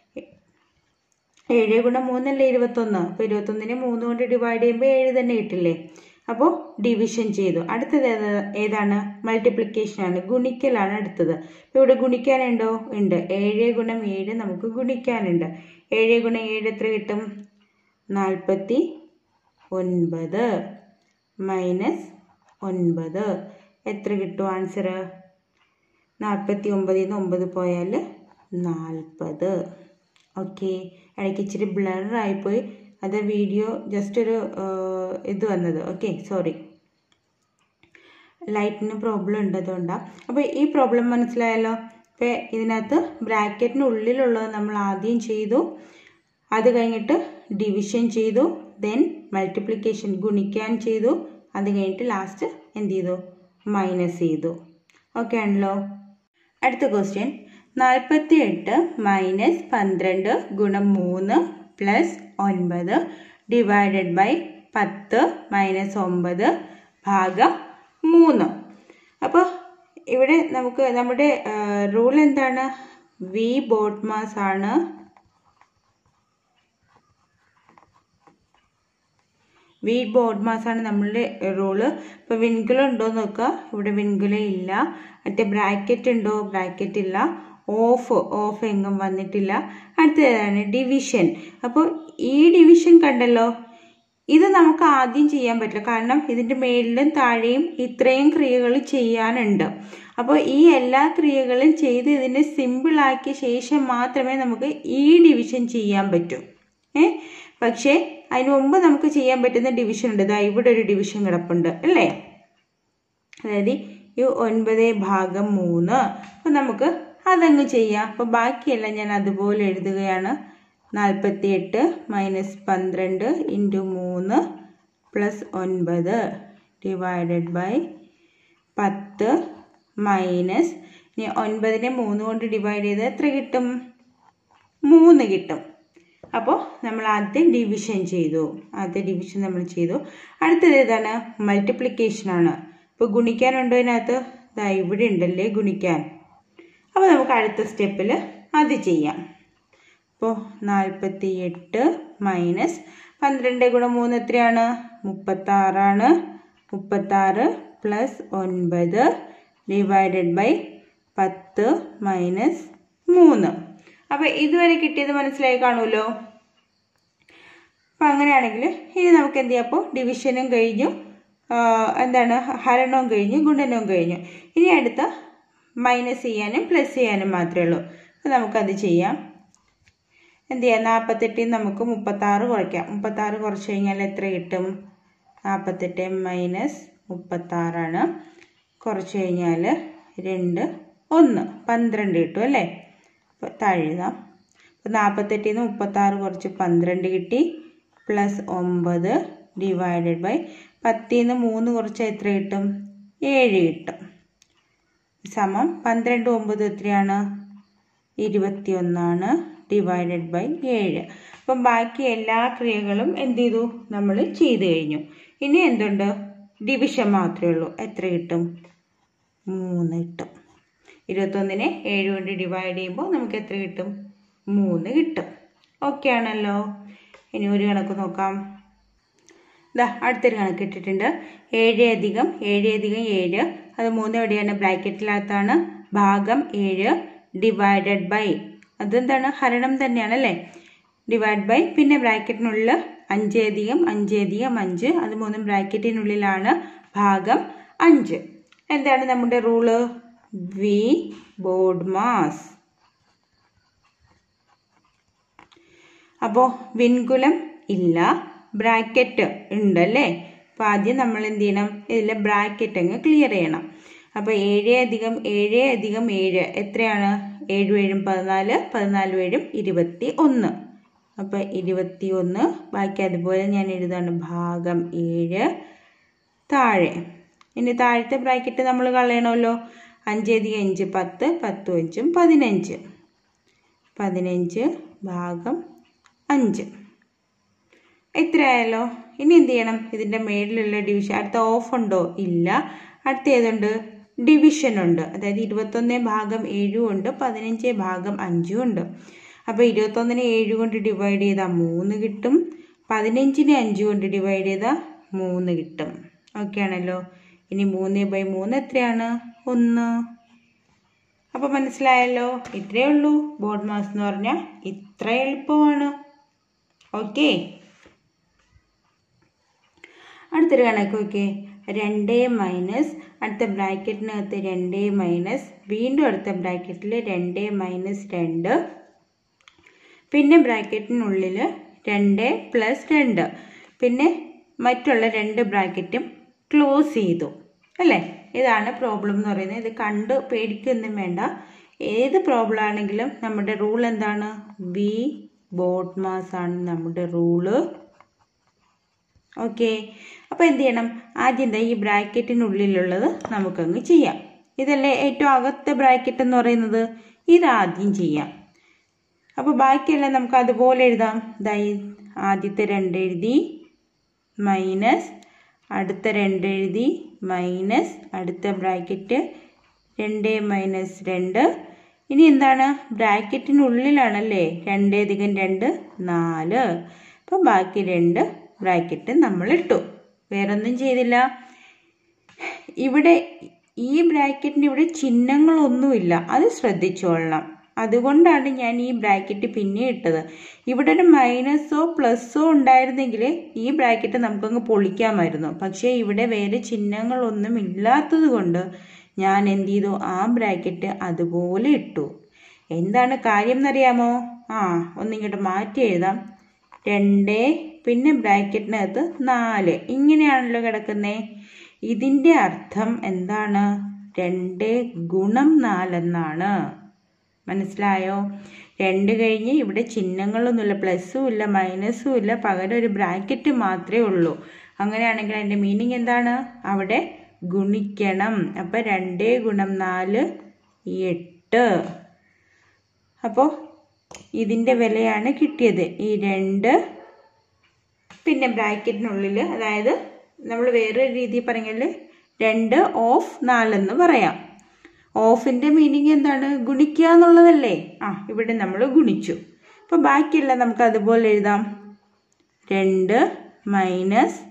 ഏഴ് ഗുണം മൂന്നല്ലേ ഇരുപത്തൊന്ന് അപ്പോൾ ഇരുപത്തൊന്നിനെ മൂന്ന് കൊണ്ട് ഡിവൈഡ് ചെയ്യുമ്പോൾ ഏഴ് തന്നെ കിട്ടില്ലേ അപ്പോൾ ഡിവിഷൻ ചെയ്തു അടുത്തത് ഏത് ഏതാണ് മൾട്ടിപ്ലിക്കേഷൻ ആണ് ഗുണിക്കലാണ് അടുത്തത് ഇപ്പോൾ ഇവിടെ ഗുണിക്കാനുണ്ടോ ഉണ്ട് ഏഴ് ഗുണം ഏഴ് നമുക്ക് ഗുണിക്കാനുണ്ട് ഏഴ് ഗുണം ഏഴ് എത്ര കിട്ടും നാൽപ്പത്തി ഒൻപത് മൈനസ് ഒൻപത് എത്ര കിട്ടും ആൻസർ നാൽപ്പത്തി ഒമ്പതിൽ നിന്ന് ഒമ്പത് പോയാൽ നാൽപ്പത് ഓക്കെ ഇടയ്ക്ക് ഇച്ചിരി ബ്ലറായിപ്പോയി അത് വീഡിയോ ജസ്റ്റ് ഒരു ഇത് വന്നത് ഓക്കെ സോറി ലൈറ്റിന് പ്രോബ്ലം ഉണ്ട് അതുകൊണ്ടാണ് അപ്പോൾ ഈ പ്രോബ്ലം മനസ്സിലായല്ലോ ഇപ്പോൾ ഇതിനകത്ത് ബ്രാക്കറ്റിന് ഉള്ളിലുള്ളത് നമ്മൾ ആദ്യം ചെയ്തു അത് കഴിഞ്ഞിട്ട് ഡിവിഷൻ ചെയ്തു ദെൻ മൾട്ടിപ്ലിക്കേഷൻ ഗുണിക്കാൻ ചെയ്തു അത് കഴിഞ്ഞിട്ട് ലാസ്റ്റ് എന്ത് ചെയ്തു മൈനസ് ചെയ്തു ഓക്കെ ആണല്ലോ അടുത്ത ക്വസ്റ്റ്യൻ നാൽപ്പത്തി എട്ട് മൈനസ് പന്ത്രണ്ട് ഗുണം മൂന്ന് പ്ലസ് ഒൻപത് ഡിവൈഡഡ് ബൈ പത്ത് മൈനസ് ഒമ്പത് ഭാഗം മൂന്ന് അപ്പോൾ ഇവിടെ നമുക്ക് നമ്മുടെ റൂൾ എന്താണ് വി ബോട്ട് മാസ് ആണ് വി ബോർഡ് മാസാണ് നമ്മളുടെ റൂള് ഇപ്പോൾ വിൻകുലം ഉണ്ടോ എന്ന് നോക്കുക ഇവിടെ വിൻകുലം ഇല്ല മറ്റേ ബ്രാക്കറ്റ് ഉണ്ടോ ബ്രാക്കറ്റ് ഇല്ല ഓഫ് ഓഫ് എങ്ങും വന്നിട്ടില്ല അടുത്തതാണ് ഡിവിഷൻ അപ്പോൾ ഈ ഡിവിഷൻ കണ്ടല്ലോ ഇത് നമുക്ക് ആദ്യം ചെയ്യാൻ പറ്റില്ല കാരണം ഇതിൻ്റെ മേളിലും താഴെയും ഇത്രയും ക്രിയകൾ ചെയ്യാനുണ്ട് അപ്പോൾ ഈ എല്ലാ ക്രിയകളും ചെയ്ത് ഇതിനെ സിമ്പിളാക്കിയ ശേഷം മാത്രമേ നമുക്ക് ഈ ഡിവിഷൻ ചെയ്യാൻ പറ്റൂ ഏ പക്ഷേ അതിന് മുമ്പ് നമുക്ക് ചെയ്യാൻ പറ്റുന്ന ഡിവിഷൻ ഉണ്ട് ഇതാ ഇവിടെ ഒരു ഡിവിഷൻ കിടപ്പുണ്ട് അല്ലേ അതായത് ഈ ഒൻപത് ഭാഗം മൂന്ന് അപ്പം നമുക്ക് അതങ്ങ് ചെയ്യാം അപ്പോൾ ബാക്കിയെല്ലാം ഞാൻ അതുപോലെ എഴുതുകയാണ് നാൽപ്പത്തി എട്ട് മൈനസ് പന്ത്രണ്ട് ഇൻറ്റു മൂന്ന് പ്ലസ് ഒൻപത് ഡിവൈഡഡ് ബൈ പത്ത് മൈനസ് ഇനി ഒൻപതിനെ മൂന്ന് കൊണ്ട് ഡിവൈഡ് ചെയ്ത് എത്ര കിട്ടും മൂന്ന് കിട്ടും അപ്പോൾ നമ്മൾ ആദ്യം ഡിവിഷൻ ചെയ്തു ആദ്യ ഡിവിഷൻ നമ്മൾ ചെയ്തു അടുത്തത് ഏതാണ് മൾട്ടിപ്ലിക്കേഷനാണ് ഇപ്പോൾ ഗുണിക്കാനുണ്ടോ ഇതിനകത്ത് ഇതാ ഇവിടെ ഉണ്ടല്ലേ ഗുണിക്കാൻ അപ്പോൾ നമുക്ക് അടുത്ത സ്റ്റെപ്പിൽ അത് ചെയ്യാം അപ്പോൾ നാൽപ്പത്തി എട്ട് മൈനസ് പന്ത്രണ്ട് ഗുണം മൂന്ന് എത്രയാണ് മുപ്പത്താറാണ് മുപ്പത്താറ് പ്ലസ് ഒൻപത് ഡിവൈഡഡ് ബൈ പത്ത് മൈനസ് മൂന്ന് അപ്പോൾ ഇതുവരെ കിട്ടിയത് മനസ്സിലായി കാണുമല്ലോ അപ്പം അങ്ങനെയാണെങ്കിൽ ഇനി നമുക്ക് എന്ത് ചെയ്യാം അപ്പോൾ ഡിവിഷനും കഴിഞ്ഞു എന്താണ് ഹരണവും കഴിഞ്ഞു ഗുണനവും കഴിഞ്ഞു ഇനി അടുത്ത മൈനസ് ചെയ്യാനും പ്ലസ് ചെയ്യാനും മാത്രമേ ഉള്ളൂ അപ്പോൾ നമുക്കത് ചെയ്യാം എന്ത് ചെയ്യാം നാൽപ്പത്തെട്ടിൽ നമുക്ക് മുപ്പത്താറ് കുറയ്ക്കാം മുപ്പത്താറ് കുറച്ച് കഴിഞ്ഞാൽ എത്ര കിട്ടും നാൽപ്പത്തെട്ട് മൈനസ് മുപ്പത്താറാണ് കുറച്ച് കഴിഞ്ഞാൽ രണ്ട് ഒന്ന് പന്ത്രണ്ട് കിട്ടും അല്ലേ അപ്പോൾ താഴെ എഴുതാം അപ്പോൾ നാൽപ്പത്തെട്ടിൽ നിന്ന് മുപ്പത്താറ് കുറച്ച് പന്ത്രണ്ട് കിട്ടി പ്ലസ് ഒമ്പത് ഡിവൈഡഡ് ബൈ പത്തിൽ നിന്ന് മൂന്ന് കുറച്ച് എത്ര കിട്ടും ഏഴ് കിട്ടും സമം പന്ത്രണ്ട് ഒമ്പത് എത്രയാണ് ഇരുപത്തിയൊന്നാണ് ഡിവൈഡഡ് ബൈ ഏഴ് അപ്പം ബാക്കി എല്ലാ ക്രിയകളും എന്ത് ചെയ്തു നമ്മൾ ചെയ്തു കഴിഞ്ഞു ഇനി എന്തുണ്ട് ഡിവിഷൻ മാത്രമേ ഉള്ളൂ എത്ര കിട്ടും മൂന്ന് കിട്ടും ഇരുപത്തൊന്നിനെ ഏഴ് കൊണ്ട് ഡിവൈഡ് ചെയ്യുമ്പോൾ നമുക്ക് എത്ര കിട്ടും മൂന്ന് കിട്ടും ഓക്കെ ആണല്ലോ ഇനി ഒരു കണക്ക് നോക്കാം ഇതാ അടുത്തൊരു കണക്ക് ഇട്ടിട്ടുണ്ട് ഏഴ് അധികം ഏഴ് അധികം ഏഴ് അത് മൂന്ന് എവിടെയാണ് ബ്രാക്കറ്റിനകത്താണ് ഭാഗം ഏഴ് ഡിവൈഡഡ് ബൈ അതെന്താണ് ഹരണം തന്നെയാണ് അല്ലേ ഡിവൈഡ് ബൈ പിന്നെ ബ്രാക്കറ്റിനുള്ളിൽ അഞ്ച് അധികം അഞ്ച് അധികം അഞ്ച് അത് മൂന്നും ബ്രാക്കറ്റിനുള്ളിലാണ് ഭാഗം അഞ്ച് എന്താണ് നമ്മുടെ റൂള് വി ബോർഡ് മാസ് അപ്പോൾ വിൻകുലം ഇല്ല ബ്രാക്കറ്റ് ഉണ്ടല്ലേ അപ്പോൾ ആദ്യം നമ്മൾ എന്ത് ചെയ്യണം ഇതിലെ ബ്രാക്കറ്റ് അങ്ങ് ക്ലിയർ ചെയ്യണം അപ്പോൾ ഏഴ് അധികം ഏഴ് അധികം ഏഴ് എത്രയാണ് ഏഴ് ഏഴും പതിനാല് പതിനാല് ഏഴും ഇരുപത്തി ഒന്ന് അപ്പോൾ ഇരുപത്തി ഒന്ന് ബാക്കി അതുപോലെ ഞാൻ എഴുതാണ് ഭാഗം ഏഴ് താഴെ ഇനി താഴത്തെ ബ്രാക്കറ്റ് നമ്മൾ കളയണമല്ലോ അഞ്ച് അധികം അഞ്ച് പത്ത് പത്തും അഞ്ചും പതിനഞ്ച് പതിനഞ്ച് ഭാഗം അഞ്ച് എത്രയായല്ലോ ഇനി എന്ത് ചെയ്യണം ഇതിൻ്റെ മേളിലുള്ള ഡിവിഷൻ അടുത്ത ഓഫ് ഉണ്ടോ ഇല്ല അടുത്ത ഏതുണ്ട് ഡിവിഷൻ ഉണ്ട് അതായത് ഇരുപത്തൊന്ന് ഭാഗം ഏഴും ഉണ്ട് പതിനഞ്ച് ഭാഗം അഞ്ചും ഉണ്ട് അപ്പോൾ ഇരുപത്തൊന്നിനെ ഏഴ് കൊണ്ട് ഡിവൈഡ് ചെയ്താൽ മൂന്ന് കിട്ടും പതിനഞ്ചിനെ അഞ്ച് കൊണ്ട് ഡിവൈഡ് ചെയ്താൽ മൂന്ന് കിട്ടും ഓക്കെ ആണല്ലോ ഇനി മൂന്ന് ബൈ മൂന്ന് എത്രയാണ് ഒന്ന് അപ്പോൾ മനസ്സിലായല്ലോ ഇത്രയേ ഉള്ളൂ ബോർഡ് മാസ് എന്ന് പറഞ്ഞാൽ ഇത്ര എളുപ്പമാണ് ഓക്കെ അടുത്തൊരു കണക്ക് നോക്കിയേ രണ്ട് മൈനസ് അടുത്ത ബ്രാക്കറ്റിനകത്ത് രണ്ട് മൈനസ് വീണ്ടും അടുത്ത ബ്രാക്കറ്റിൽ രണ്ട് മൈനസ് രണ്ട് പിന്നെ ബ്രാക്കറ്റിനുള്ളിൽ രണ്ട് പ്ലസ് രണ്ട് പിന്നെ മറ്റുള്ള രണ്ട് ബ്രാക്കറ്റും ക്ലോസ് ചെയ്തു അല്ലേ ഇതാണ് പ്രോബ്ലം എന്ന് പറയുന്നത് ഇത് കണ്ട് പേടിക്കൊന്നും വേണ്ട ഏത് പ്രോബ്ലം ആണെങ്കിലും നമ്മുടെ റൂൾ എന്താണ് വി ബോട്ട് മാസ് ആണ് നമ്മുടെ റൂള് ഓക്കെ അപ്പോൾ എന്ത് ചെയ്യണം ആദ്യം എന്താ ഈ ബ്രാക്കറ്റിനുള്ളിലുള്ളത് നമുക്കങ്ങ് ചെയ്യാം ഇതല്ലേ ഏറ്റവും അകത്തെ ബ്രാക്കറ്റ് എന്ന് പറയുന്നത് ഇതാദ്യം ചെയ്യാം അപ്പോൾ ബാക്കിയെല്ലാം നമുക്ക് അതുപോലെ എഴുതാം ദാ ആദ്യത്തെ രണ്ട് എഴുതി മൈനസ് അടുത്ത രണ്ട് എഴുതി മൈനസ് അടുത്ത ബ്രാക്കറ്റ് രണ്ട് മൈനസ് രണ്ട് ഇനി എന്താണ് ബ്രാക്കറ്റിനുള്ളിലാണല്ലേ രണ്ട് അധികം രണ്ട് നാല് അപ്പോൾ ബാക്കി രണ്ട് ബ്രാക്കറ്റ് നമ്മൾ ഇട്ടു വേറൊന്നും ചെയ്തില്ല ഇവിടെ ഈ ബ്രാക്കറ്റിൻ്റെ ഇവിടെ ചിഹ്നങ്ങളൊന്നുമില്ല അത് ശ്രദ്ധിച്ചോളണം അതുകൊണ്ടാണ് ഞാൻ ഈ ബ്രാക്കറ്റ് പിന്നെ ഇട്ടത് ഇവിടെ ഒരു മൈനസോ പ്ലസ്സോ ഉണ്ടായിരുന്നെങ്കിൽ ഈ ബ്രാക്കറ്റ് നമുക്കങ്ങ് പൊളിക്കാമായിരുന്നു പക്ഷേ ഇവിടെ വേറെ ചിഹ്നങ്ങളൊന്നും ഇല്ലാത്തത് കൊണ്ട് ഞാൻ എന്ത് ചെയ്തു ആ ബ്രാക്കറ്റ് അതുപോലെ ഇട്ടു എന്താണ് കാര്യം എന്നറിയാമോ ആ ഒന്നിങ്ങോട്ട് മാറ്റി എഴുതാം രണ്ട് പിന്നെ ബ്രാക്കറ്റിനകത്ത് നാല് ഇങ്ങനെയാണല്ലോ കിടക്കുന്നേ ഇതിൻ്റെ അർത്ഥം എന്താണ് രണ്ട് ഗുണം നാലെന്നാണ് മനസ്സിലായോ രണ്ട് കഴിഞ്ഞ് ഇവിടെ ചിഹ്നങ്ങളൊന്നുമില്ല പ്ലസ്സും ഇല്ല മൈനസും ഇല്ല പകരം ഒരു ബ്രാക്കറ്റ് മാത്രമേ ഉള്ളൂ അങ്ങനെയാണെങ്കിൽ അതിൻ്റെ മീനിങ് എന്താണ് അവിടെ ഗുണിക്കണം അപ്പം രണ്ട് ഗുണം നാല് എട്ട് അപ്പോൾ ഇതിൻ്റെ വിലയാണ് കിട്ടിയത് ഈ രണ്ട് പിന്നെ ബ്രാക്കറ്റിനുള്ളിൽ അതായത് നമ്മൾ വേറൊരു രീതി പറഞ്ഞാൽ രണ്ട് ഓഫ് നാലെന്ന് പറയാം ഓഫിൻ്റെ മീനിങ് എന്താണ് ഗുണിക്കുക എന്നുള്ളതല്ലേ ആ ഇവിടെ നമ്മൾ ഗുണിച്ചു അപ്പോൾ ബാക്കിയെല്ലാം നമുക്ക് അതുപോലെ എഴുതാം രണ്ട് മൈനസ്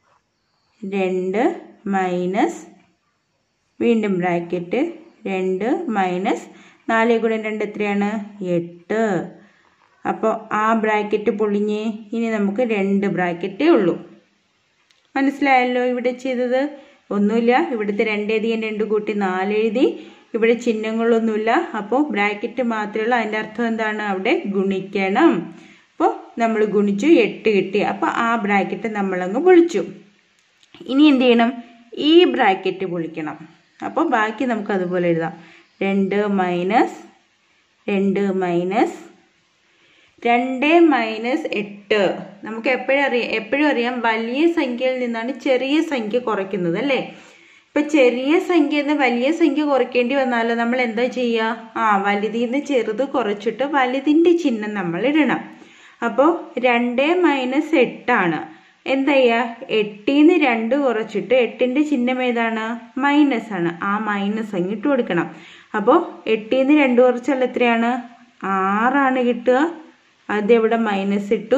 രണ്ട് മൈനസ് വീണ്ടും ബ്രാക്കറ്റ് രണ്ട് മൈനസ് നാല് ഗുണം രണ്ട് എത്രയാണ് എട്ട് അപ്പോൾ ആ ബ്രാക്കറ്റ് പൊളിഞ്ഞ് ഇനി നമുക്ക് രണ്ട് ബ്രാക്കറ്റേ ഉള്ളൂ മനസ്സിലായല്ലോ ഇവിടെ ചെയ്തത് ഒന്നുമില്ല ഇവിടുത്തെ രണ്ടധികം രണ്ട് കൂട്ടി നാല് എഴുതി ഇവിടെ ചിഹ്നങ്ങളൊന്നുമില്ല അപ്പോൾ ബ്രാക്കറ്റ് മാത്രമേ ഉള്ളൂ അതിൻ്റെ അർത്ഥം എന്താണ് അവിടെ ഗുണിക്കണം അപ്പോൾ നമ്മൾ ഗുണിച്ചു എട്ട് കിട്ടി അപ്പോൾ ആ ബ്രാക്കറ്റ് നമ്മളങ്ങ് പൊളിച്ചു ഇനി എന്ത് ചെയ്യണം ഈ ബ്രാക്കറ്റ് പൊളിക്കണം അപ്പോൾ ബാക്കി നമുക്ക് അതുപോലെ എഴുതാം രണ്ട് മൈനസ് രണ്ട് മൈനസ് രണ്ട് മൈനസ് എട്ട് നമുക്ക് എപ്പോഴും അറിയാം എപ്പോഴും അറിയാം വലിയ സംഖ്യയിൽ നിന്നാണ് ചെറിയ സംഖ്യ കുറയ്ക്കുന്നത് അല്ലേ ഇപ്പൊ ചെറിയ സംഖ്യ നിന്ന് വലിയ സംഖ്യ കുറയ്ക്കേണ്ടി വന്നാലോ നമ്മൾ എന്താ ചെയ്യുക ആ വലുതിൽ നിന്ന് ചെറുത് കുറച്ചിട്ട് വലുതിൻ്റെ ചിഹ്നം നമ്മൾ ഇടണം അപ്പോൾ രണ്ട് മൈനസ് എട്ടാണ് എന്താ ചെയ്യുക എട്ടിൽ നിന്ന് രണ്ട് കുറച്ചിട്ട് എട്ടിൻ്റെ ചിഹ്നം ഏതാണ് മൈനസ് ആണ് ആ മൈനസ് അങ്ങിട്ട് കൊടുക്കണം അപ്പോൾ എട്ടിൽ നിന്ന് രണ്ട് കുറച്ചാൽ എത്രയാണ് ആറാണ് കിട്ടുക അതെവിടെ മൈനസ് ഇട്ടു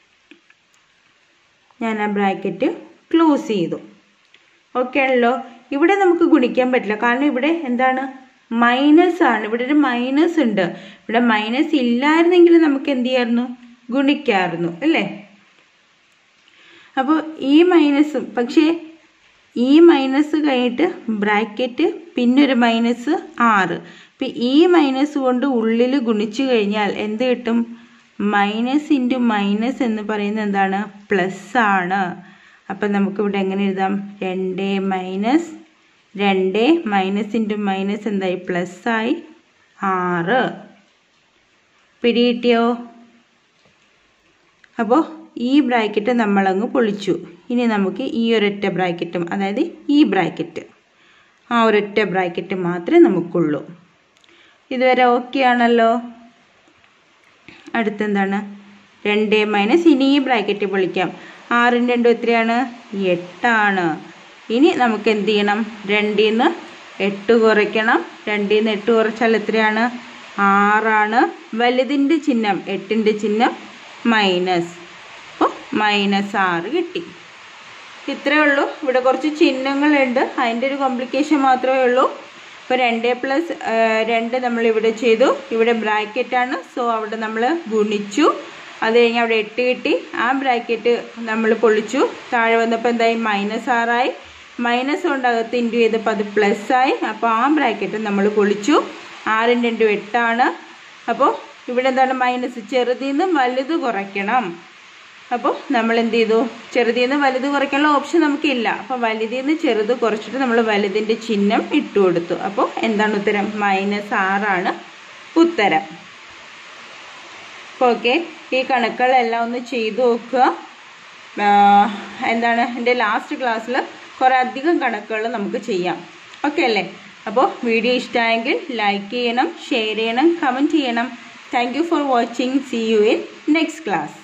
ഞാൻ ആ ബ്രാക്കറ്റ് ക്ലോസ് ചെയ്തു ഓക്കെ ആണല്ലോ ഇവിടെ നമുക്ക് ഗുണിക്കാൻ പറ്റില്ല കാരണം ഇവിടെ എന്താണ് മൈനസ് ആണ് ഇവിടെ ഒരു മൈനസ് ഉണ്ട് ഇവിടെ മൈനസ് ഇല്ലായിരുന്നെങ്കിൽ നമുക്ക് എന്ത് ചെയ്യായിരുന്നു ഗുണിക്കായിരുന്നു അല്ലേ അപ്പോൾ ഈ മൈനസും പക്ഷേ ഈ മൈനസ് കഴിഞ്ഞിട്ട് ബ്രാക്കറ്റ് പിന്നെ ഒരു മൈനസ് ആറ് ഇപ്പം ഈ മൈനസ് കൊണ്ട് ഉള്ളിൽ ഗുണിച്ചു കഴിഞ്ഞാൽ എന്ത് കിട്ടും മൈനസ് ഇൻറ്റു മൈനസ് എന്ന് പറയുന്നത് എന്താണ് പ്ലസ് ആണ് അപ്പം നമുക്കിവിടെ എങ്ങനെ എഴുതാം രണ്ട് മൈനസ് രണ്ട് മൈനസ് ഇൻറ്റു മൈനസ് എന്തായി പ്ലസ് ആയി ആറ് പിടികിട്ടിയോ അപ്പോൾ ഈ ബ്രാക്കറ്റ് നമ്മളങ്ങ് പൊളിച്ചു ഇനി നമുക്ക് ഈ ഒരൊറ്റ ബ്രാക്കറ്റും അതായത് ഈ ബ്രാക്കറ്റ് ആ ഒരൊറ്റ ബ്രാക്കറ്റ് മാത്രമേ നമുക്കുള്ളൂ ഇതുവരെ ഓക്കെ ആണല്ലോ അടുത്തെന്താണ് രണ്ട് മൈനസ് ഇനി ഈ ബ്രാക്കറ്റ് പൊളിക്കാം ആറും രണ്ടും എത്രയാണ് എട്ടാണ് ഇനി നമുക്ക് എന്ത് ചെയ്യണം രണ്ടിൽ നിന്ന് എട്ട് കുറയ്ക്കണം രണ്ടിൽ നിന്ന് എട്ട് കുറച്ചാൽ എത്രയാണ് ആറാണ് വലുതിൻ്റെ ചിഹ്നം എട്ടിൻ്റെ ചിഹ്നം മൈനസ് അപ്പോൾ മൈനസ് ആറ് കിട്ടി ഇത്രയേ ഉള്ളൂ ഇവിടെ കുറച്ച് ചിഹ്നങ്ങളുണ്ട് അതിൻ്റെ ഒരു കോംപ്ലിക്കേഷൻ മാത്രമേ ഉള്ളൂ ഇപ്പോൾ രണ്ട് പ്ലസ് രണ്ട് നമ്മൾ ഇവിടെ ചെയ്തു ഇവിടെ ബ്രാക്കറ്റാണ് സോ അവിടെ നമ്മൾ ഗുണിച്ചു അത് കഴിഞ്ഞ് അവിടെ എട്ട് കിട്ടി ആ ബ്രാക്കറ്റ് നമ്മൾ പൊളിച്ചു താഴെ വന്നപ്പോൾ എന്തായി മൈനസ് ആറായി മൈനസ് കൊണ്ട് അകത്ത് ഇൻറ്റു ചെയ്തപ്പോൾ അത് പ്ലസ് ആയി അപ്പോൾ ആ ബ്രാക്കറ്റ് നമ്മൾ പൊളിച്ചു ആറും രണ്ടും എട്ടാണ് അപ്പോൾ ഇവിടെ എന്താണ് മൈനസ് ചെറുതിൽ നിന്ന് വലുത് കുറയ്ക്കണം അപ്പോൾ നമ്മൾ എന്ത് ചെയ്തു ചെറുതിൽ നിന്ന് വലുത് കുറയ്ക്കാനുള്ള ഓപ്ഷൻ നമുക്കില്ല അപ്പോൾ വലുതിൽ നിന്ന് ചെറുത് കുറച്ചിട്ട് നമ്മൾ വലുതിൻ്റെ ചിഹ്നം ഇട്ടു കൊടുത്തു അപ്പോൾ എന്താണ് ഉത്തരം മൈനസ് ആറാണ് ഉത്തരം അപ്പോൾ ഓക്കെ ഈ കണക്കുകളെല്ലാം ഒന്ന് ചെയ്തു നോക്കുക ആ, എന്താണ് എൻ്റെ ലാസ്റ്റ് ക്ലാസ്സിൽ കുറേ അധികം കണക്കുകൾ നമുക്ക് ചെയ്യാം ഓക്കെ അല്ലേ അപ്പോൾ വീഡിയോ ഇഷ്ടമായെങ്കിൽ ലൈക്ക് ചെയ്യണം ഷെയർ ചെയ്യണം കമൻറ്റ് ചെയ്യണം thank you for watching see you in next class